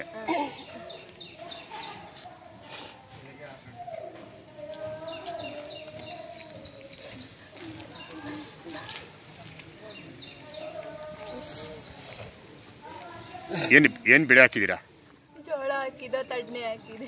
ಏನು ಏನು ಬೆಳೆ ಹಾಕಿದ್ದೀರಾ ಜೋಳ ಹಾಕಿದ ತಡ್ನೆ ಹಾಕಿದೆ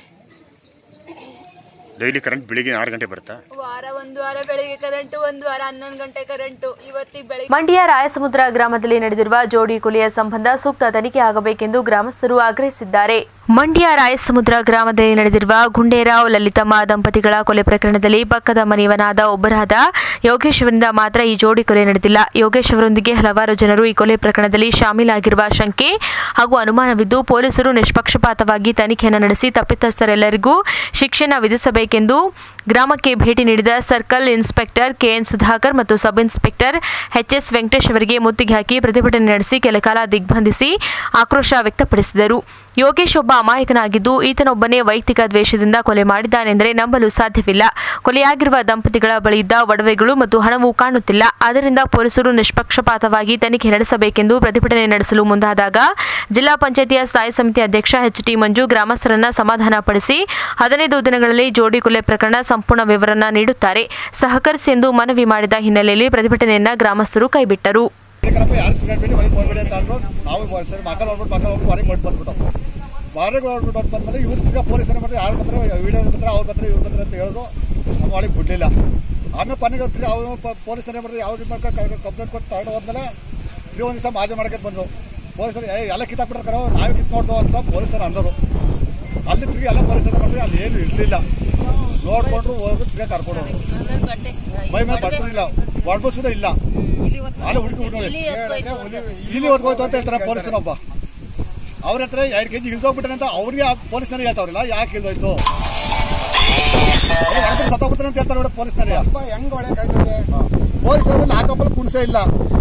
ಡೈಲಿ ಕರೆಂಟ್ ಬೆಳಿಗ್ಗೆ ಆರು ಗಂಟೆ ಬರುತ್ತಾ ವಾರ ಒಂದು ವಾರ ಬೆಳಿಗ್ಗೆ ಕರೆಂಟು ಒಂದು ವಾರ ಹನ್ನೊಂದು ಗಂಟೆ ಕರೆಂಟು ಇವತ್ತಿಗೆ ಬೆಳಿಗ್ಗೆ ಮಂಡ್ಯ ರಾಯಸಮುದ್ರ ಗ್ರಾಮದಲ್ಲಿ ನಡೆದಿರುವ ಜೋಡಿ ಕೊಲೆಯ ಸಂಬಂಧ ಸೂಕ್ತ ತನಿಖೆ ಆಗಬೇಕೆಂದು ಗ್ರಾಮಸ್ಥರು ಆಗ್ರಹಿಸಿದ್ದಾರೆ ಮಂಡ್ಯ ರಾಯಸಮುದ್ರ ಗ್ರಾಮದಲ್ಲಿ ನಡೆದಿರುವ ಗುಂಡೇರಾವ್ ಲಲಿತಮ್ಮ ದಂಪತಿಗಳ ಕೊಲೆ ಪ್ರಕರಣದಲ್ಲಿ ಪಕ್ಕದ ಮನೆಯವನಾದ ಒಬ್ಬರಾದ ಯೋಗೇಶ್ ಅವರಿಂದ ಮಾತ್ರ ಈ ಜೋಡಿ ಕೊಲೆ ನಡೆದಿಲ್ಲ ಯೋಗೇಶ್ ಅವರೊಂದಿಗೆ ಹಲವಾರು ಜನರು ಈ ಕೊಲೆ ಪ್ರಕರಣದಲ್ಲಿ ಶಾಮೀಲಾಗಿರುವ ಶಂಕೆ ಹಾಗೂ ಅನುಮಾನವಿದ್ದು ಪೊಲೀಸರು ನಿಷ್ಪಕ್ಷಪಾತವಾಗಿ ತನಿಖೆಯನ್ನು ನಡೆಸಿ ತಪ್ಪಿತಸ್ಥರೆಲ್ಲರಿಗೂ ಶಿಕ್ಷೆಯನ್ನು ವಿಧಿಸಬೇಕೆಂದು ಗ್ರಾಮಕ್ಕೆ ಭೇಟಿ ನೀಡಿದ ಸರ್ಕಲ್ ಇನ್ಸ್ಪೆಕ್ಟರ್ ಕೆಎನ್ ಸುಧಾಕರ್ ಮತ್ತು ಸಬ್ ಇನ್ಸ್ಪೆಕ್ಟರ್ ಎಚ್ಎಸ್ ವೆಂಕಟೇಶ್ ಅವರಿಗೆ ಮುತ್ತಿಗೆ ಹಾಕಿ ಪ್ರತಿಭಟನೆ ನಡೆಸಿ ಕೆಲಕಾಲ ದಿಗ್ಬಂಧಿಸಿ ಆಕ್ರೋಶ ವ್ಯಕ್ತಪಡಿಸಿದರು ಯೋಗೇಶ್ ಒಬ್ಬ ಅಮಾಯಕನಾಗಿದ್ದು ಈತನೊಬ್ಬನೇ ವೈಯಕ್ತಿಕ ದ್ವೇಷದಿಂದ ಕೊಲೆ ಮಾಡಿದ್ದಾನೆಂದರೆ ನಂಬಲು ಸಾಧ್ಯವಿಲ್ಲ ಕೊಲೆಯಾಗಿರುವ ದಂಪತಿಗಳ ಬಳಿಯಿದ್ದ ಒಡವೆಗಳು ಮತ್ತು ಹಣವು ಕಾಣುತ್ತಿಲ್ಲ ಆದ್ದರಿಂದ ಪೊಲೀಸರು ನಿಷ್ಪಕ್ಷಪಾತವಾಗಿ ತನಿಖೆ ನಡೆಸಬೇಕೆಂದು ಪ್ರತಿಭಟನೆ ನಡೆಸಲು ಮುಂದಾದಾಗ ಜಿಲ್ಲಾ ಪಂಚಾಯತಿಯ ಸ್ಥಾಯಿ ಸಮಿತಿ ಅಧ್ಯಕ್ಷ ಎಚ್ ಟಿ ಮಂಜು ಗ್ರಾಮಸ್ಥರನ್ನ ಸಮಾಧಾನಪಡಿಸಿ ಹದಿನೈದು ದಿನಗಳಲ್ಲಿ ಜೋಡಿ ಕೊಲೆ ಪ್ರಕರಣ ಸಂಪೂರ್ಣ ವಿವರಣ ನೀಡುತ್ತಾರೆ ಸಹಕರಿಸಿ ಎಂದು ಮನವಿ ಮಾಡಿದ ಹಿನ್ನೆಲೆಯಲ್ಲಿ ಪ್ರತಿಭಟನೆಯನ್ನ ಗ್ರಾಮಸ್ಥರು ಕೈಬಿಟ್ಟರು ಕಣಪ್ಪ ಯಾರು ಸಿಗಟ್ಬಿಟ್ಟು ಹೊರಗೆ ಹೋಗ್ಬೇಡಿ ಅಂತ ಅಂದ್ರು ನಾವು ಸರಿ ಮಕ್ಕಳು ಹೊಡ್ಬಿಟ್ಟು ಮಕ್ಕಳು ಹೋಗ್ಬಿಟ್ಟು ಹೊರಗೆ ಹೊಟ್ಟು ಬಂದ್ಬಿಟ್ಟು ಹೊರಗೆ ಹೊಡ್ಬಿಟ್ಟು ಹೊಟ್ಟು ಬಂದ್ಮೇಲೆ ಇವ್ರು ತಿರ್ಗಾ ಪೊಲೀಸ್ ಏನೇ ಮಾಡ್ತಾರೆ ಯಾರು ಬಂದ್ರೆ ವಿಡಿಯೋ ಬಂದ್ರೆ ಅವ್ರು ಬಂದ್ರೆ ಇವ್ರು ಬಂದ್ರೆ ಅಂತ ಹೇಳೋದು ನಮ್ಮ ಒಳಗೆ ಬಿಡಲಿಲ್ಲ ಆಮೇಲೆ ಪನಿಗೆ ತಿರ್ಗಿ ಅವ್ರು ಪೊಲೀಸ್ ಏನೇ ಮಾಡಿದ್ರೆ ಯಾವ್ದು ಮಾಡ್ಕೊಂಡು ಕಂಪ್ಲೇಂಟ್ ಕೊಟ್ಟು ತಗೊಂಡು ಹೋದ್ಮೇಲೆ ತಿರ್ಗಿ ಒಂದು ದಿವಸ ಮಾಜಿ ಮಾಡಕ್ಕೆ ಬಂದರು ಪೊಲೀಸರು ಏ ಎಲ್ಲ ಕಿತ್ತಾಕ್ಬಿಟ್ರೆ ನಾವೇ ಕಿತ್ ನೋಡ್ದೋ ಅಂತ ಪೊಲೀಸರು ಅಂದರು ಅಲ್ಲಿ ತಿರುಗಿ ಎಲ್ಲ ಪೊಲೀಸರು ಮಾಡಿದ್ರೆ ಅಲ್ಲಿ ಏನು ಇರಲಿಲ್ಲ ನೋಡ್ಕೊಂಡ್ರು ಹೋಗಿ ತಿರ್ಗಿ ಕರ್ಕೊಂಡು ಹೋದ್ರು. ಮೈ ಮೇಲೆ ಬಟ್ಟಲಿಲ್ಲ ಒಡ್ಬಸ್ಸೂ ಇಲ್ಲ ಅಲ್ಲಿ ಹುಡುಕಿ ಹುಡುಗಿ ಇಲ್ಲಿ ಹೊತ್ಕೋಯ್ತು ಅಂತ ಹೇಳ್ತಾರೆ ಪೊಲೀಸನೊಬ್ಬ ಅವ್ರ ಹತ್ರ ಎರಡು ಕೆಜಿ ಇಳ್ದೋಗ್ಬಿಟ್ಟಾನೆ ಅಂತ ಅವ್ರಿಗೆ ಪೊಲೀಸ್ನವ್ರು ಹೇಳ್ತಾವ್ರಲ್ಲ ಯಾಕೆ ಇಳ್ದೋಯ್ತು ಸತ್ತೋಗ್ಬಿಡ್ತಾನೆ ಅಂತ ಹೇಳ್ತಾರೆ ನೋಡಿ ಪೊಲೀಸ್ನವ್ರಿಗೆ ಹೆಂಗ್ ಹೊಡೆಕಾಯ್ತದೆ ಪೊಲೀಸರು ಲಾಕಪ್ಪಲ್ಲಿ ಕುಣಿಸೇ ಇಲ್ಲ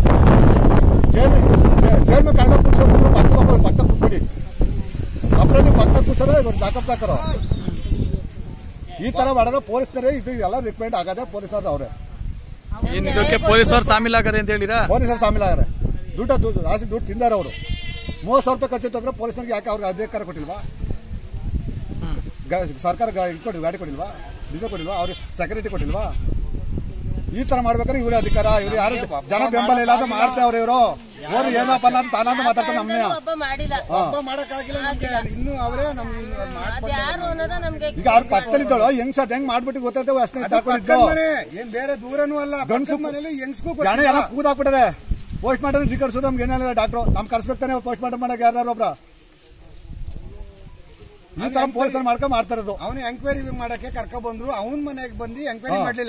ಚೇರ್ಮನ್ ಕಾಗದ ಕುಣಿಸ್ಕೊಂಡ್ಬಿಟ್ರು ಪಕ್ಕ ಪಕ್ಕ ಕುಟ್ಬಿಡಿ ಅಪರಾಧಿ ಪಕ್ಕ ಕುಡ್ಸೋರು ಇವ್ರು ಲಾಕಪ್ ಹಾಕರು ಈ ತರ ಮಾಡಿದ್ರೆ ಪೊಲೀಸ್ನರೇ ಇದು ಎಲ್ಲ ರಿಕ್ವೈರ್ಡ್ ಆಗದೆ ಪೊಲೀಸರು ಅವರೇ ಇನ್ನು ಇದಕ್ಕೆ ಪೊಲೀಸರು ಸಾಮೀಲಾಗದೆ ಅಂತ ಹೇಳಿರಾ ಪೊಲೀಸರು ಸಾಮಿಲಾಗ್ರೆ ದುಡ್ಡು ದುಡ್ಡು ರಾಶಿ ದುಡ್ಡು ತಿಂದಾರೆ ಅವರು ಮೂವತ್ತು ಸಾವಿರ ರೂಪಾಯಿ ಖರ್ಚಿತ್ತು ಅಂದ್ರೆ ಪೊಲೀಸ್ನವ್ರಿಗೆ ಯಾಕೆ ಅವ್ರಿಗೆ ಅಧಿಕಾರ ಕೊಟ್ಟಿಲ್ವಾ ಗ- ಸರ್ಕಾರ ಗ- ಇದು ಕೊಡಿ ಗಾಡಿ ಕೊಡಿಲ್ವಾ ಡೀಸೆಲ್ ಕೊಡಿಲ್ವಾ ಅವ್ರಿಗೆ ಸೆಕ್ಯೂರಿಟಿ ಕೊಟ್ಟಿಲ್ವಾ ಈ ತರ ಮಾಡ್ಬೇಕಾದ್ರೆ ಇವ್ರ ಅಧಿಕಾರ ಇವ್ರು ಯಾರು ಜನ ಬೆಂಬಲ ಇಲ್ಲ ಅಂದ್ರೆ ಮಾಡ್ತಾವ್ರೆ ಇವರು ಇವರು ಏನಪ್ಪ ಅಂತ ತಾನಂತ ಮಾತಾಡ್ತಾರೆ ನಮ್ಮನೆ ಒಬ್ಬ ಮಾಡಿಲ್ಲ ಹಾ. ಒಬ್ಬ ಮಾಡಕ್ಕಾಗಿಲ್ಲ ನಮ್ಗೆ ಇನ್ನು ಅವರೇ ನಮ್ಗೆ ಇನ್ನು ಅದ್ ಮಾಡ್ಕೊಡ್ತಾರೆ. ಯಾರು ಅನ್ನೋದ ನಮ್ಗೆ ಈಗ ಅವ್ರ ಪಕ್ಕದಲ್ಲಿದ್ದಳು ಹೆಂಗ್ ಸದ್ ಹೆಂಗ್ ಮಾಡ್ಬಿಟ್ಟು ಗೊತ್ತಾಯ್ತೇವೆ ಅಷ್ಟೇ ಅದು ಪಕ್ಕದ ಮನೆ ಏನ್ ಬೇರೆ ದೂರನೂ ಅಲ್ಲ ಗಂಡ್ಸು ಪಕ್ಕದ ಮನೇಲಿ ಹೆಂಗ್ಸ್ಗೂ ಜನ ಗೊತ್ತಿಲ್ಲ. ಎಲ್ಲ ಕೂದಾಕ್ಬಿಟ್ಟಾರೆ ಪೋಸ್ಟ್ ಮಾರ್ಟಮ್ ರಿಕರ್ಸೋದು ನಮ್ಗೆ ಏನಿಲ್ಲ ಡಾಕ್ಟ್ರು ನಮ್ ಕರ್ಸ್ಬೇಕು ತಾನೆ ಪೋಸ್ಟ್ ಮಾರ್ಟಮ್ ಮಾಡಕ್ ಯಾರು ಒಬ್ರ ಈ ತರ ಪೊಲೀಸರು ಮಾಡ್ಕೊಂಡ್ ಮಾಡ್ತಾ ಇರೋದು ಅವನು ಎಂಕ್ವೈರಿ ಮಾಡಕ್ಕೆ ಕರ್ಕೊ ಬಂದ್ರು ಅವನ್ ಮನೆಗೆ ಬಂದು ಎಂಕ್ವೈರಿ ಹಾ. ಮಾಡ್ಲಿಲ್ಲ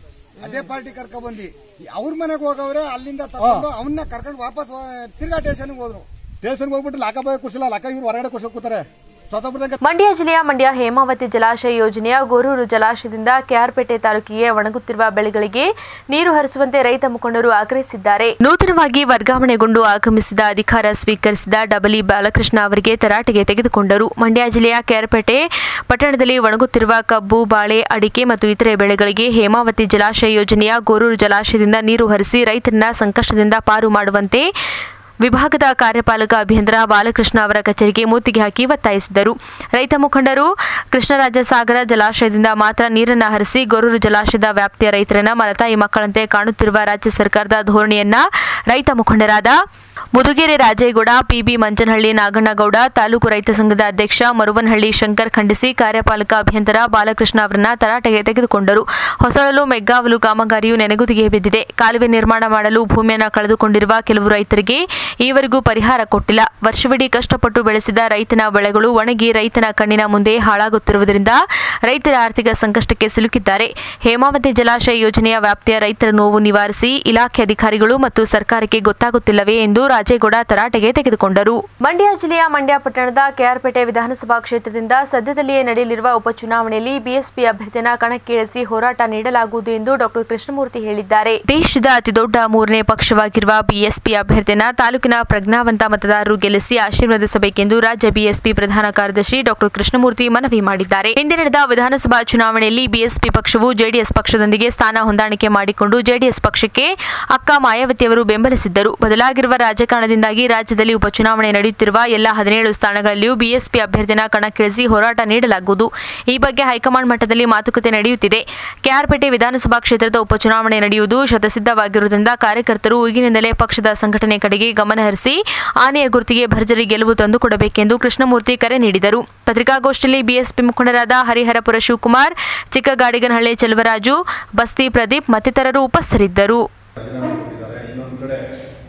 ಅದೇ ಪಾರ್ಟಿ ಕರ್ಕೊ ಬಂದಿ ಅವ್ರ ಮನೆಗೆ ಹೋಗವ್ರೆ ಅಲ್ಲಿಂದ ತಗೊಂಡು ಅವನ್ನ ಕರ್ಕೊಂಡು ವಾಪಸ್ ವ- ತಿರ್ಗಾ ಸ್ಟೇಷನ್ಗೆ ಹೋದ್ರು ಸ್ಟೇಷನ್ಗೆ ಹೋಗ್ಬಿಟ್ಟು ಲಾಕ ಬಾಯ್ ಕುಸಿಲ್ಲ ಲಾಕ ಇವ್ರು ಹೊರಗಡೆ ಕುಸ ಕೂತಾರೆ ಸ್ವತಃ ಮಂಡ್ಯ ಜಿಲ್ಲೆಯ ಮಂಡ್ಯ ಹೇಮಾವತಿ ಜಲಾಶಯ ಯೋಜನೆಯ ಗೋರೂರು ಜಲಾಶಯದಿಂದ ಕೆಆರ್ಪೇಟೆ ತಾಲೂಕಿಗೆ ಒಣಗುತ್ತಿರುವ ಬೆಳೆಗಳಿಗೆ ನೀರು ಹರಿಸುವಂತೆ ರೈತ ಮುಖಂಡರು ಆಗ್ರಹಿಸಿದ್ದಾರೆ ನೂತನವಾಗಿ ವರ್ಗಾವಣೆಗೊಂಡು ಆಗಮಿಸಿದ ಅಧಿಕಾರ ಸ್ವೀಕರಿಸಿದ ಡಬಲಿ ಬಾಲಕೃಷ್ಣ ಅವರಿಗೆ ತರಾಟೆಗೆ ತೆಗೆದುಕೊಂಡರು ಮಂಡ್ಯ ಜಿಲ್ಲೆಯ ಕೆಆರ್ಪೇಟೆ ಪಟ್ಟಣದಲ್ಲಿ ಒಣಗುತ್ತಿರುವ ಕಬ್ಬು ಬಾಳೆ ಅಡಿಕೆ ಮತ್ತು ಇತರೆ ಬೆಳೆಗಳಿಗೆ ಹೇಮಾವತಿ ಜಲಾಶಯ ಯೋಜನೆಯ ಗೋರೂರು ಜಲಾಶಯದಿಂದ ನೀರು ಹರಿಸಿ ರೈತರನ್ನ ಸಂಕಷ್ಟದಿಂದ ಪಾರು ಮಾಡುವಂತೆ ವಿಭಾಗದ ಕಾರ್ಯಪಾಲಕ ಅಭಿಯಂತರ ಬಾಲಕೃಷ್ಣ ಅವರ ಕಚೇರಿಗೆ ಮುತ್ತಿಗೆ ಹಾಕಿ ಒತ್ತಾಯಿಸಿದರು ರೈತ ಮುಖಂಡರು ಕೃಷ್ಣರಾಜ ಸಾಗರ ಜಲಾಶಯದಿಂದ ಮಾತ್ರ ನೀರನ್ನು ಹರಿಸಿ ಗೊರೂರು ಜಲಾಶಯದ ವ್ಯಾಪ್ತಿಯ ರೈತರನ್ನ ಮಲತಾಯಿ ಮಕ್ಕಳಂತೆ ಕಾಣುತ್ತಿರುವ ರಾಜ್ಯ ಸರ್ಕಾರದ ಧೋರಣೆಯನ್ನ ರೈತ ಮುಖಂಡರಾದ ಮುದುಗೆರೆ ರಾಜೇಗೌಡ ಪಿಬಿ ಮಂಜನಹಳ್ಳಿ ನಾಗಣ್ಣಗೌಡ ತಾಲೂಕು ರೈತ ಸಂಘದ ಅಧ್ಯಕ್ಷ ಮರುವನಹಳ್ಳಿ ಶಂಕರ್ ಖಂಡಿಸಿ ಕಾರ್ಯಪಾಲಕ ಅಭಿಯಂತರ ಬಾಲಕೃಷ್ಣ ಅವರನ್ನ ತರಾಟೆಗೆ ತೆಗೆದುಕೊಂಡರು ಹೊಸಳಲು ಮೆಗ್ಗಾವಲು ಕಾಮಗಾರಿಯು ನೆನೆಗುದಿಗೆ ಬಿದ್ದಿದೆ ಕಾಲುವೆ ನಿರ್ಮಾಣ ಮಾಡಲು ಭೂಮಿಯನ್ನು ಕಳೆದುಕೊಂಡಿರುವ ಕೆಲವು ರೈತರಿಗೆ ಈವರೆಗೂ ಪರಿಹಾರ ಕೊಟ್ಟಿಲ್ಲ ವರ್ಷವಿಡೀ ಕಷ್ಟಪಟ್ಟು ಬೆಳೆಸಿದ ರೈತನ ಬೆಳೆಗಳು ಒಣಗಿ ರೈತನ ಕಣ್ಣಿನ ಮುಂದೆ ಹಾಳಾಗುತ್ತಿರುವುದರಿಂದ ರೈತರ ಆರ್ಥಿಕ ಸಂಕಷ್ಟಕ್ಕೆ ಸಿಲುಕಿದ್ದಾರೆ ಹೇಮಾವತಿ ಜಲಾಶಯ ಯೋಜನೆಯ ವ್ಯಾಪ್ತಿಯ ರೈತರ ನೋವು ನಿವಾರಿಸಿ ಇಲಾಖೆ ಅಧಿಕಾರಿಗಳು ಮತ್ತು ಸರ್ಕಾರಕ್ಕೆ ಗೊತ್ತಾಗುತ್ತಿಲ್ಲವೇ ಎಂದು ರಾಜೇಗೌಡ ತರಾಟೆಗೆ ತೆಗೆದುಕೊಂಡರು ಮಂಡ್ಯ ಜಿಲ್ಲೆಯ ಮಂಡ್ಯ ಪಟ್ಟಣದ ಕೆಆರ್ಪೇಟೆ ವಿಧಾನಸಭಾ ಕ್ಷೇತ್ರದಿಂದ ಸದ್ಯದಲ್ಲಿಯೇ ನಡೆಯಲಿರುವ ಉಪಚುನಾವಣೆಯಲ್ಲಿ ಬಿಎಸ್ಪಿ ಅಭ್ಯರ್ಥಿನ ಕಣಕ್ಕಿಳಿಸಿ ಹೋರಾಟ ನೀಡಲಾಗುವುದು ಎಂದು ಡಾಕ್ಟರ್ ಕೃಷ್ಣಮೂರ್ತಿ ಹೇಳಿದ್ದಾರೆ ದೇಶದ ಅತಿದೊಡ್ಡ ಮೂರನೇ ಪಕ್ಷವಾಗಿರುವ ಬಿಎಸ್ಪಿ ಅಭ್ಯರ್ಥಿನ ತಾಲೂಕಿನ ಪ್ರಜ್ಞಾವಂತ ಮತದಾರರು ಗೆಲ್ಲಿಸಿ ಆಶೀರ್ವದಿಸಬೇಕೆಂದು ರಾಜ್ಯ ಬಿಎಸ್ಪಿ ಪ್ರಧಾನ ಕಾರ್ಯದರ್ಶಿ ಡಾಕ್ಟರ್ ಕೃಷ್ಣಮೂರ್ತಿ ಮನವಿ ಮಾಡಿದ್ದಾರೆ ಹಿಂದೆ ನಡೆದ ವಿಧಾನಸಭಾ ಚುನಾವಣೆಯಲ್ಲಿ ಬಿಎಸ್ಪಿ ಪಕ್ಷವು ಜೆಡಿಎಸ್ ಪಕ್ಷದೊಂದಿಗೆ ಸ್ಥಾನ ಹೊಂದಾಣಿಕೆ ಮಾಡಿಕೊಂಡು ಜೆಡಿಎಸ್ ಪಕ್ಷಕ್ಕೆ ಅಕ್ಕ ಮಾಯಾವತಿಯವರು ಬೆಂಬಲಿಸಿದ್ದರು ಬದಲಾಗಿರುವ ರಾಜಕಾರಣದಿಂದಾಗಿ ರಾಜ್ಯದಲ್ಲಿ ಉಪಚುನಾವಣೆ ನಡೆಯುತ್ತಿರುವ ಎಲ್ಲ ಹದಿನೇಳು ಸ್ಥಾನಗಳಲ್ಲಿಯೂ ಬಿಎಸ್ಪಿ ಅಭ್ಯರ್ಥಿನ ಕಣಕ್ಕಿಳಿಸಿ ಹೋರಾಟ ನೀಡಲಾಗುವುದು ಈ ಬಗ್ಗೆ ಹೈಕಮಾಂಡ್ ಮಟ್ಟದಲ್ಲಿ ಮಾತುಕತೆ ನಡೆಯುತ್ತಿದೆ ಕೆಆರ್ಪೇಟೆ ವಿಧಾನಸಭಾ ಕ್ಷೇತ್ರದ ಉಪಚುನಾವಣೆ ನಡೆಯುವುದು ಶತಸಿದ್ಧವಾಗಿರುವುದರಿಂದ ಕಾರ್ಯಕರ್ತರು ಈಗಿನಿಂದಲೇ ಪಕ್ಷದ ಸಂಘಟನೆ ಕಡೆಗೆ ಗಮನ ಹರಿಸಿ ಆನೆಯ ಗುರುತಿಗೆ ಭರ್ಜರಿ ಗೆಲುವು ತಂದುಕೊಡಬೇಕೆಂದು ಕೃಷ್ಣಮೂರ್ತಿ ಕರೆ ನೀಡಿದರು ಪತ್ರಿಕಾಗೋಷ್ಠಿಯಲ್ಲಿ ಬಿಎಸ್ಪಿ ಮುಖಂಡರಾದ ಹರಿಹರಪುರ ಶಿವಕುಮಾರ್ ಚಿಕ್ಕಗಾಡಿಗನಹಳ್ಳಿ ಚೆಲುವರಾಜು ಬಸ್ತಿ ಪ್ರದೀಪ್ ಮತ್ತಿತರರು ಉಪಸ್ಥಿತರಿದ್ದರು ರಾಜೀನಾಮೆ ಕೊಟ್ಟಿದ್ದಾರೆ ಇನ್ನೊಂದು ಕಡೆ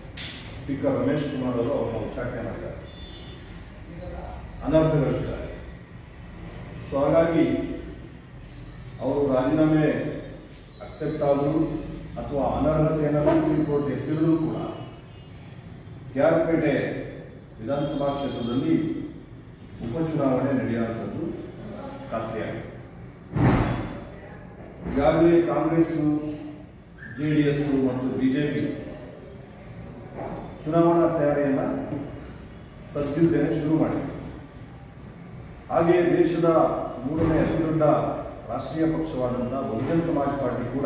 ಸ್ಪೀಕರ್ ರಮೇಶ್ ಕುಮಾರ್ ಅವರು ಅವ್ರನ್ನ ಉಚ್ಚಾಟನೆ ಮಾಡಿದ್ದಾರೆ ಅನರ್ಥಗೊಳಿಸಿದ್ದಾರೆ ಸೊ ಹಾಗಾಗಿ ಅವರು ರಾಜೀನಾಮೆ ಅಕ್ಸೆಪ್ಟ್ ಆದರೂ ಅಥವಾ ಅನರ್ಹತೆಯನ್ನು ಸುಪ್ರೀಂ ಕೋರ್ಟ್ ಎತ್ತಿಡಿದ್ರೂ ಕೂಡ ಕ್ಯಾರ್ಪೇಟೆ ವಿಧಾನಸಭಾ ಕ್ಷೇತ್ರದಲ್ಲಿ ಉಪಚುನಾವಣೆ ನಡೆಯುವಂಥದ್ದು ಖಾತ್ರಿಯಾಗಿದೆ ಈಗಾಗಲೇ ಕಾಂಗ್ರೆಸ್ಸು ಜೆ ಡಿ ಎಸ್ ಮತ್ತು ಬಿ ಜೆ ಪಿ ಚುನಾವಣಾ ತಯಾರಿಯನ್ನು ಸದ್ದಿದ್ದೇನೆ ಶುರು ಮಾಡಿದೆ ಹಾಗೆಯೇ ದೇಶದ ಮೂರನೇ ಅತಿದೊಡ್ಡ ರಾಷ್ಟ್ರೀಯ ಪಕ್ಷವಾದಂಥ ಬಹುಜನ್ ಸಮಾಜ್ ಪಾರ್ಟಿ ಕೂಡ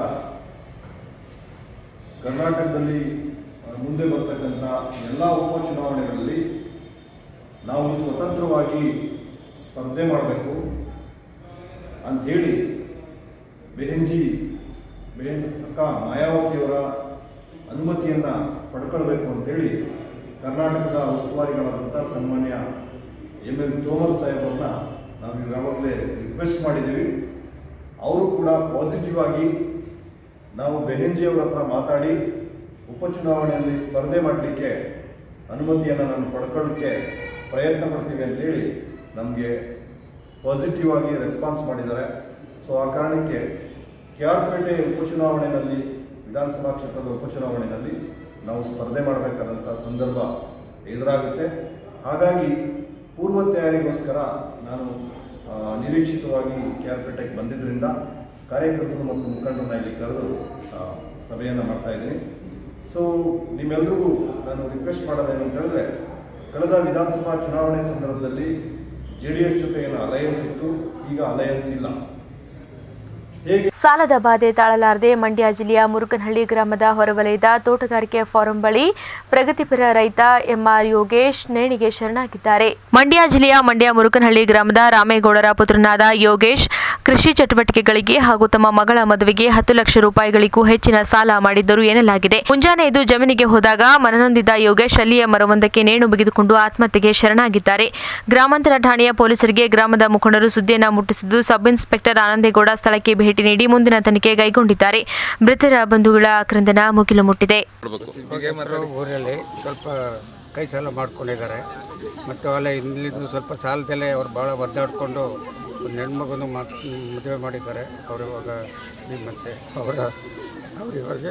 ಕರ್ನಾಟಕದಲ್ಲಿ ಆ, ಮುಂದೆ ಬರ್ತಕ್ಕಂಥ ಎಲ್ಲ ಉಪಚುನಾವಣೆಗಳಲ್ಲಿ ನಾವು ಸ್ವತಂತ್ರವಾಗಿ ಸ್ಪರ್ಧೆ ಮಾಡಬೇಕು ಅಂಥೇಳಿ ಬೆಹೆಂಜಿ ಬೆಹೆನ್ ಅಕ್ಕ ಮಾಯಾವತಿಯವರ ಅನುಮತಿಯನ್ನು ಪಡ್ಕೊಳ್ಬೇಕು ಅಂತೇಳಿ ಕರ್ನಾಟಕದ ಉಸ್ತುವಾರಿಗಳಾದಂಥ ಸನ್ಮಾನ್ಯ ಎಮ್ ಎಲ್ ತೋಮರ್ ಸಾಹೇಬ್ರನ್ನ ನಾವು ಯಾವಾಗಲೇ ರಿಕ್ವೆಸ್ಟ್ ಮಾಡಿದ್ದೀವಿ ಅವರು ಕೂಡ ಪಾಸಿಟಿವ್ ಆಗಿ ನಾವು ಬೆಹೆಂಜಿಯವರ ಹತ್ರ ಮಾತಾಡಿ ಉಪಚುನಾವಣೆಯಲ್ಲಿ ಸ್ಪರ್ಧೆ ಮಾಡಲಿಕ್ಕೆ ಅನುಮತಿಯನ್ನು ನಾನು ಪಡ್ಕೊಳ್ಳೋಕ್ಕೆ ಪ್ರಯತ್ನ ಪಡ್ತೀವಿ ಅಂತೇಳಿ ನಮಗೆ ಪಾಸಿಟಿವ್ ಆಗಿ ರೆಸ್ಪಾನ್ಸ್ ಮಾಡಿದ್ದಾರೆ ಸೊ ಆ ಕಾರಣಕ್ಕೆ ಕೆ ಆರ್ ಪೇಟೆ ಉಪಚುನಾವಣೆಯಲ್ಲಿ ವಿಧಾನಸಭಾ ಕ್ಷೇತ್ರದ ಉಪಚುನಾವಣೆಯಲ್ಲಿ ನಾವು ಸ್ಪರ್ಧೆ ಮಾಡಬೇಕಾದಂಥ ಸಂದರ್ಭ ಎದುರಾಗುತ್ತೆ ಹಾಗಾಗಿ ಪೂರ್ವ ತಯಾರಿಗೋಸ್ಕರ ನಾನು ಆ, ನಿರೀಕ್ಷಿತವಾಗಿ ಕೆ ಆರ್ ಪೇಟೆಗೆ ಬಂದಿದ್ದರಿಂದ ಕಾರ್ಯಕರ್ತರು ಮತ್ತು ಮುಖಂಡರನ್ನ ಇಲ್ಲಿ ಕರೆದು ಆ, ಸಭೆಯನ್ನು ಮಾಡ್ತಾ ಇದ್ದೀನಿ ಸೊ ನಿಮ್ಮೆಲ್ರಿಗೂ ನಾನು ರಿಕ್ವೆಸ್ಟ್ ಮಾಡೋದೇನು ಅಂತ ಹೇಳಿದ್ರೆ ಕಳೆದ ವಿಧಾನಸಭಾ ಚುನಾವಣೆ ಸಂದರ್ಭದಲ್ಲಿ ಜೆ ಡಿ ಎಸ್ ಜೊತೆ ಏನು ಅಲಯನ್ಸ್ ಇತ್ತು ಈಗ ಅಲಯನ್ಸ್ ಇಲ್ಲ ಸಾಲದ ಬಾಧೆ ತಾಳಲಾರದೆ ಮಂಡ್ಯ ಜಿಲ್ಲೆಯ ಮುರುಕನಹಳ್ಳಿ ಗ್ರಾಮದ ಹೊರವಲಯದ ತೋಟಗಾರಿಕೆ ಫಾರಂ ಬಳಿ ಪ್ರಗತಿಪರ ರೈತ ಎಂಆರ್ ಯೋಗೇಶ್ ನೇಣಿಗೆ ಶರಣಾಗಿದ್ದಾರೆ ಮಂಡ್ಯ ಜಿಲ್ಲೆಯ ಮಂಡ್ಯ ಮುರುಕನಹಳ್ಳಿ ಗ್ರಾಮದ ರಾಮೇಗೌಡರ ಪುತ್ರನಾದ ಯೋಗೇಶ್ ಕೃಷಿ ಚಟುವಟಿಕೆಗಳಿಗೆ ಹಾಗೂ ತಮ್ಮ ಮಗಳ ಮದುವೆಗೆ ಹತ್ತು ಲಕ್ಷ ರೂಪಾಯಿಗಳಿಗೂ ಹೆಚ್ಚಿನ ಸಾಲ ಮಾಡಿದ್ದರು ಎನ್ನಲಾಗಿದೆ ಮುಂಜಾನೆ ಎದ್ದು ಜಮೀನಿಗೆ ಹೋದಾಗ ಮನನೊಂದಿದ್ದ ಯೋಗೇಶ್ ಅಲ್ಲಿಯ ಮರವೊಂದಕ್ಕೆ ನೇಣು ಬಿಗಿದುಕೊಂಡು ಆತ್ಮಹತ್ಯೆಗೆ ಶರಣಾಗಿದ್ದಾರೆ ಗ್ರಾಮಾಂತರ ಠಾಣೆಯ ಪೊಲೀಸರಿಗೆ ಗ್ರಾಮದ ಮುಖಂಡರು ಸುದ್ದಿಯನ್ನ ಮುಟ್ಟಿಸಿದ್ದು ಸಬ್ ಇನ್ಸ್ಪೆಕ್ಟರ್ ಆನಂದೇಗೌಡ ಸ್ಥಳಕ್ಕೆ ಭೇಟಿ ನೀಡಿ ಮುಂದಿನ ತನಿಖೆ ಕೈಗೊಂಡಿದ್ದಾರೆ ಮೃತರ ಬಂಧುಗಳ ಆಕ್ರಂದನ ಮುಗಿಲು ಮುಟ್ಟಿದೆ ಅವರು ಊರಲ್ಲಿ ಸ್ವಲ್ಪ ಕೈ ಸಾಲ ಮಾಡ್ಕೊಂಡಿದ್ದಾರೆ ಮತ್ತು ಅಲ್ಲೇ ಇಲ್ಲಿದ್ದು ಸ್ವಲ್ಪ ಸಾಲದಲ್ಲೇ ಅವ್ರು ಭಾಳ ಒದ್ದಾಡಿಕೊಂಡು ಒಂದು ಹೆಣ್ಮಗುನು ಮಕ್ ಮದುವೆ ಮಾಡಿದ್ದಾರೆ ಅವರು ಇವಾಗ ಈ ಮತ್ತೆ ಅವರ ಅವ್ರು ಇವಾಗ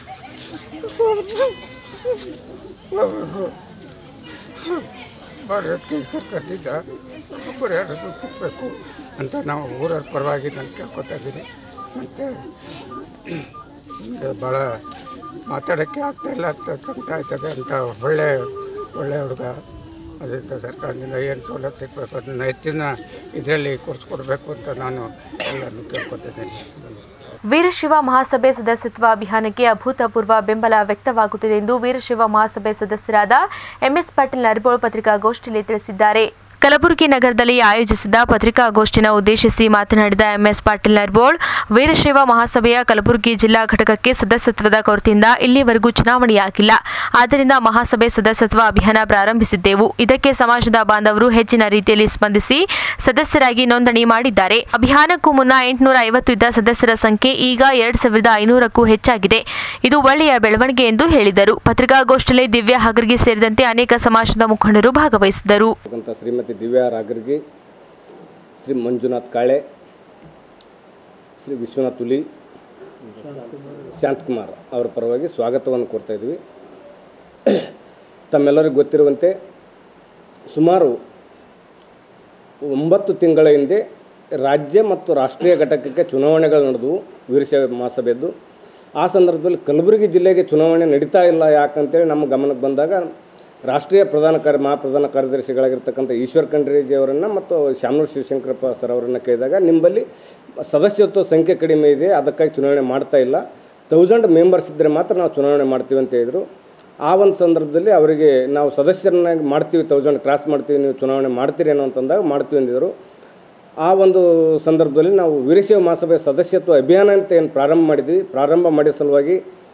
ಮಾಡೋದಕ್ಕೆ ಸರ್ಕಾರದಿಂದ ಪರಿಹಾರ ಸಿಗಬೇಕು ಅಂತ ನಾವು ಊರವ್ರ ಪರವಾಗಿ ನಾನು ಕೇಳ್ಕೊತಾ ಇದ್ದೀನಿ ಮತ್ತು ಭಾಳ ಮಾತಾಡೋಕ್ಕೆ ಆಗ್ತಾಯಿಲ್ಲ ಅಂತ ಸಂಕಟ ಆಯ್ತದೆ ಅಂತ ಒಳ್ಳೆ ಒಳ್ಳೆ ಹುಡುಗ ಅದರಿಂದ ಸರ್ಕಾರದಿಂದ ಏನು ಸವಲತ್ತು ಸಿಗಬೇಕು ಅದನ್ನು ಹೆಚ್ಚಿನ ಇದರಲ್ಲಿ ಕೊಡಿಸ್ಕೊಡ್ಬೇಕು ಅಂತ ನಾನು ಎಲ್ಲರನ್ನು ಕೇಳ್ಕೊತಿದ್ದೀನಿ ವೀರಶೈವ ಮಹಾಸಭೆ ಸದಸ್ಯತ್ವ ಅಭಿಯಾನಕ್ಕೆ ಅಭೂತಪೂರ್ವ ಬೆಂಬಲ ವ್ಯಕ್ತವಾಗುತ್ತಿದೆ ಎಂದು ವೀರಶೈವ ಮಹಾಸಭೆ ಸದಸ್ಯರಾದ ಎಂಎಸ್ ಪಾಟೀಲ್ ನರಿಬೋಳ್ ಪತ್ರಿಕಾಗೋಷ್ಠಿಯಲ್ಲಿ ತಿಳಿಸಿದ್ದಾರೆ ಕಲಬುರಗಿ ನಗರದಲ್ಲಿ ಆಯೋಜಿಸಿದ ಪತ್ರಿಕಾಗೋಷ್ಠಿನ ಉದ್ದೇಶಿಸಿ ಮಾತನಾಡಿದ ಎಂಎಸ್ ಪಾಟೀಲ್ ನರ್ಬೋಳ್ ವೀರಶೈವ ಮಹಾಸಭೆಯ ಕಲಬುರಗಿ ಜಿಲ್ಲಾ ಘಟಕಕ್ಕೆ ಸದಸ್ಯತ್ವದ ಕೊರತೆಯಿಂದ ಇಲ್ಲಿವರೆಗೂ ಚುನಾವಣೆಯಾಗಿಲ್ಲ ಆದ್ದರಿಂದ ಮಹಾಸಭೆ ಸದಸ್ಯತ್ವ ಅಭಿಯಾನ ಪ್ರಾರಂಭಿಸಿದ್ದೆವು ಇದಕ್ಕೆ ಸಮಾಜದ ಬಾಂಧವರು ಹೆಚ್ಚಿನ ರೀತಿಯಲ್ಲಿ ಸ್ಪಂದಿಸಿ ಸದಸ್ಯರಾಗಿ ನೋಂದಣಿ ಮಾಡಿದ್ದಾರೆ ಅಭಿಯಾನಕ್ಕೂ ಮುನ್ನ ಎಂಟುನೂರ ಐವತ್ತು ಇದ್ದ ಸದಸ್ಯರ ಸಂಖ್ಯೆ ಈಗ ಎರಡ್ ಸಾವಿರದ ಐನೂರಕ್ಕೂ ಹೆಚ್ಚಾಗಿದೆ ಇದು ಒಳ್ಳೆಯ ಬೆಳವಣಿಗೆ ಎಂದು ಹೇಳಿದರು ಪತ್ರಿಕಾಗೋಷ್ಠಿಯಲ್ಲಿ ದಿವ್ಯಾ ಹಗರ್ಗಿ ಸೇರಿದಂತೆ ಅನೇಕ ಸಮಾಜದ ಮುಖಂಡರು ಭಾಗವಹಿಸಿದರು ಅಂತ ಶ್ರೀಮತಿ ದಿವ್ಯಾ ರಾಗರ್ಗಿ ಶ್ರೀ ಮಂಜುನಾಥ್ ಕಾಳೆ ಶ್ರೀ ವಿಶ್ವನಾಥ್ ಹುಲಿ ಶಾಂತಕುಮಾರ್ ಅವರ ಪರವಾಗಿ ಸ್ವಾಗತವನ್ನು ಕೊಡ್ತಾ ಇದ್ವಿ ತಮ್ಮೆಲ್ಲರಿಗೂ ಗೊತ್ತಿರುವಂತೆ ಸುಮಾರು ಒಂಬತ್ತು ತಿಂಗಳ ಹಿಂದೆ ರಾಜ್ಯ ಮತ್ತು ರಾಷ್ಟ್ರೀಯ ಘಟಕಕ್ಕೆ ಚುನಾವಣೆಗಳು ನಡೆದವು ವೀರಶೈವ ಮಹಾಸಭೆಯದ್ದು ಆ ಸಂದರ್ಭದಲ್ಲಿ ಕಲಬುರಗಿ ಜಿಲ್ಲೆಗೆ ಚುನಾವಣೆ ನಡೀತಾ ಇಲ್ಲ ಯಾಕಂತೇಳಿ ನಮ್ಮ ಗಮನಕ್ಕೆ ಬಂದಾಗ ರಾಷ್ಟ್ರೀಯ ಪ್ರಧಾನ ಕಾರ್ಯ ಮಹಾಪ್ರಧಾನ ಕಾರ್ಯದರ್ಶಿಗಳಾಗಿರ್ತಕ್ಕಂಥ ಈಶ್ವರ್ ಖಂಡ್ರೇಜಿ ಅವರನ್ನು ಮತ್ತು ಶಾಮನೂರು ಶಿವಶಂಕರಪ್ಪ ಸರ್ ಅವರನ್ನು ಕೇಳಿದಾಗ ನಿಮ್ಮಲ್ಲಿ ಸದಸ್ಯತ್ವ ಸಂಖ್ಯೆ ಕಡಿಮೆ ಇದೆ ಅದಕ್ಕಾಗಿ ಚುನಾವಣೆ ಮಾಡ್ತಾ ಇಲ್ಲ ತೌಸಂಡ್ ಮೆಂಬರ್ಸ್ ಇದ್ದರೆ ಮಾತ್ರ ನಾವು ಚುನಾವಣೆ ಮಾಡ್ತೀವಿ ಅಂತ ಹೇಳಿದರು ಆ ಒಂದು ಸಂದರ್ಭದಲ್ಲಿ ಅವರಿಗೆ ನಾವು ಸದಸ್ಯರನ್ನಾಗಿ ಮಾಡ್ತೀವಿ ತೌಸಂಡ್ ಕ್ರಾಸ್ ಮಾಡ್ತೀವಿ ನೀವು ಚುನಾವಣೆ ಮಾಡ್ತೀರೇನೋ ಅಂತಂದಾಗ ಮಾಡ್ತೀವಿ ಅಂದಿದ್ರು ಆ ಒಂದು ಸಂದರ್ಭದಲ್ಲಿ ನಾವು ವೀರಶೈವ ಮಹಾಸಭೆ ಸದಸ್ಯತ್ವ ಅಭಿಯಾನ ಅಂತ ಏನು ಪ್ರಾರಂಭ ಮಾಡಿದ್ವಿ ಪ್ರಾರಂಭ ಮಾಡಿದ ಸಲುವಾಗಿ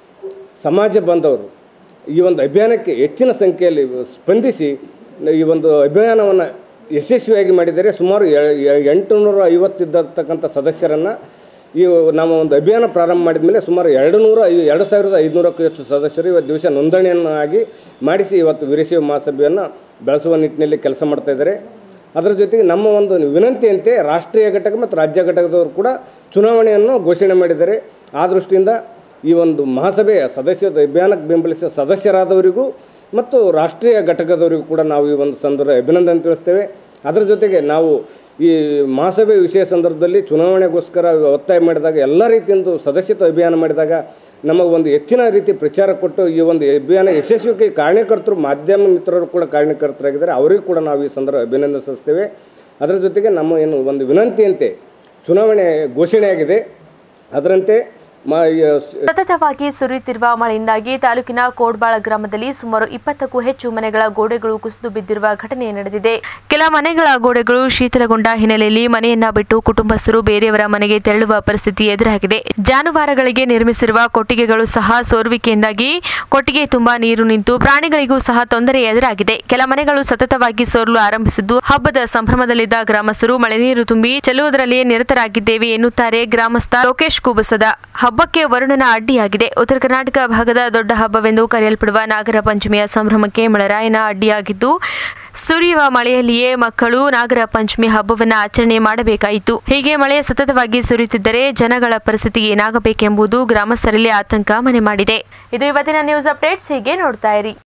ಸಮಾಜ ಬಾಂಧವರು ಈ ಒಂದು ಅಭಿಯಾನಕ್ಕೆ ಹೆಚ್ಚಿನ ಸಂಖ್ಯೆಯಲ್ಲಿ ಸ್ಪಂದಿಸಿ ಈ ಒಂದು ಅಭಿಯಾನವನ್ನು ಯಶಸ್ವಿಯಾಗಿ ಮಾಡಿದರೆ ಸುಮಾರು ಎಂಟುನೂರ ಐವತ್ತಿದ್ದತಕ್ಕಂಥ ಸದಸ್ಯರನ್ನು ಈ ನಮ್ಮ ಒಂದು ಅಭಿಯಾನ ಪ್ರಾರಂಭ ಮಾಡಿದ ಮೇಲೆ ಸುಮಾರು ಎರಡು ನೂರ ಐ ಎರಡು ಸಾವಿರದ ಐದುನೂರಕ್ಕೂ ಹೆಚ್ಚು ಸದಸ್ಯರು ಇವತ್ತು ದಿವಸ ನೋಂದಣಿಯನ್ನು ಆಗಿ ಮಾಡಿಸಿ ಇವತ್ತು ವೀರಶೈವ ಮಹಾಸಭೆಯನ್ನು ಬೆಳೆಸುವ ನಿಟ್ಟಿನಲ್ಲಿ ಕೆಲಸ ಮಾಡ್ತಾ ಇದ್ದಾರೆ ಅದರ ಜೊತೆಗೆ ನಮ್ಮ ಒಂದು ವಿನಂತಿಯಂತೆ ರಾಷ್ಟ್ರೀಯ ಘಟಕ ಮತ್ತು ರಾಜ್ಯ ಘಟಕದವರು ಕೂಡ ಚುನಾವಣೆಯನ್ನು ಘೋಷಣೆ ಮಾಡಿದ್ದಾರೆ ಆ ದೃಷ್ಟಿಯಿಂದ ಈ ಒಂದು ಮಹಾಸಭೆಯ ಸದಸ್ಯ ಅಭಿಯಾನಕ್ಕೆ ಬೆಂಬಲಿಸಿದ ಸದಸ್ಯರಾದವರಿಗೂ ಮತ್ತು ರಾಷ್ಟ್ರೀಯ ಘಟಕದವರಿಗೂ ಕೂಡ ನಾವು ಈ ಒಂದು ಸಂದರ್ಭ ಅಭಿನಂದನೆ ತಿಳಿಸ್ತೇವೆ ಅದರ ಜೊತೆಗೆ ನಾವು ಈ ಮಹಾಸಭೆ ವಿಷಯ ಸಂದರ್ಭದಲ್ಲಿ ಚುನಾವಣೆಗೋಸ್ಕರ ಒತ್ತಾಯ ಮಾಡಿದಾಗ ಎಲ್ಲ ರೀತಿಯಿಂದ ಸದಸ್ಯತ್ವ ಅಭಿಯಾನ ಮಾಡಿದಾಗ ನಮಗೆ ಒಂದು ಹೆಚ್ಚಿನ ರೀತಿ ಪ್ರಚಾರ ಕೊಟ್ಟು ಈ ಒಂದು ಅಭಿಯಾನ ಯಶಸ್ವಿಗೆ ಕಾರಣಕರ್ತರು ಮಾಧ್ಯಮ ಮಿತ್ರರು ಕೂಡ ಕಾರಣಕರ್ತರಾಗಿದ್ದಾರೆ ಅವರಿಗೂ ಕೂಡ ನಾವು ಈ ಸಂದರ್ಭ ಅಭಿನಂದಿಸ್ತೇವೆ ಅದರ ಜೊತೆಗೆ ನಮ್ಮ ಏನು ಒಂದು ವಿನಂತಿಯಂತೆ ಚುನಾವಣೆ ಘೋಷಣೆಯಾಗಿದೆ ಅದರಂತೆ ಮ ಸತತವಾಗಿ ಸುರಿಯುತ್ತಿರುವ ಮಳೆಯಿಂದಾಗಿ ತಾಲೂಕಿನ ಕೋಡ್ಬಾಳ ಗ್ರಾಮದಲ್ಲಿ ಸುಮಾರು ಇಪ್ಪತ್ತಕ್ಕೂ ಹೆಚ್ಚು ಮನೆಗಳ ಗೋಡೆಗಳು ಕುಸಿದು ಬಿದ್ದಿರುವ ಘಟನೆ ನಡೆದಿದೆ ಕೆಲ ಮನೆಗಳ ಗೋಡೆಗಳು ಶೀತಲಗೊಂಡ ಹಿನ್ನೆಲೆಯಲ್ಲಿ ಮನೆಯನ್ನ ಬಿಟ್ಟು ಕುಟುಂಬಸ್ಥರು ಬೇರೆಯವರ ಮನೆಗೆ ತೆರಳುವ ಪರಿಸ್ಥಿತಿ ಎದುರಾಗಿದೆ ಜಾನುವಾರುಗಳಿಗೆ ನಿರ್ಮಿಸಿರುವ ಕೊಟ್ಟಿಗೆಗಳು ಸಹ ಸೋರುವಿಕೆಯಿಂದಾಗಿ ಕೊಟ್ಟಿಗೆ ತುಂಬಾ ನೀರು ನಿಂತು ಪ್ರಾಣಿಗಳಿಗೂ ಸಹ ತೊಂದರೆ ಎದುರಾಗಿದೆ ಕೆಲ ಮನೆಗಳು ಸತತವಾಗಿ ಸೋರಲು ಆರಂಭಿಸಿದ್ದು ಹಬ್ಬದ ಸಂಭ್ರಮದಲ್ಲಿದ್ದ ಗ್ರಾಮಸ್ಥರು ಮಳೆ ನೀರು ತುಂಬಿ ಚೆಲ್ಲುವುದರಲ್ಲಿಯೇ ನಿರತರಾಗಿದ್ದೇವೆ ಎನ್ನುತ್ತಾರೆ ಗ್ರಾಮಸ್ಥ ಲೋಕೇಶ್ ಕುಬಸದ ಹಬ್ಬ ಹಬ್ಬಕ್ಕೆ ವರುಣನ ಅಡ್ಡಿಯಾಗಿದೆ ಉತ್ತರ ಕರ್ನಾಟಕ ಭಾಗದ ದೊಡ್ಡ ಹಬ್ಬವೆಂದು ಕರೆಯಲ್ಪಡುವ ನಾಗರ ಪಂಚಮಿಯ ಸಂಭ್ರಮಕ್ಕೆ ಮಳೆರಾಯನ ಅಡ್ಡಿಯಾಗಿದ್ದು ಸುರಿಯುವ ಮಳೆಯಲ್ಲಿಯೇ ಮಕ್ಕಳು ನಾಗರ ಪಂಚಮಿ ಹಬ್ಬವನ್ನು ಆಚರಣೆ ಮಾಡಬೇಕಾಯಿತು ಹೀಗೆ ಮಳೆ ಸತತವಾಗಿ ಸುರಿಯುತ್ತಿದ್ದರೆ ಜನಗಳ ಪರಿಸ್ಥಿತಿ ಏನಾಗಬೇಕೆಂಬುದು ಗ್ರಾಮಸ್ಥರಲ್ಲಿ ಆತಂಕ ಮನೆ ಮಾಡಿದೆ ಇದು ಇವತ್ತಿನ ನ್ಯೂಸ್ ಅಪ್ಡೇಟ್ಸ್ ಹೀಗೆ ನೋಡ್ತಾ ಇರಿ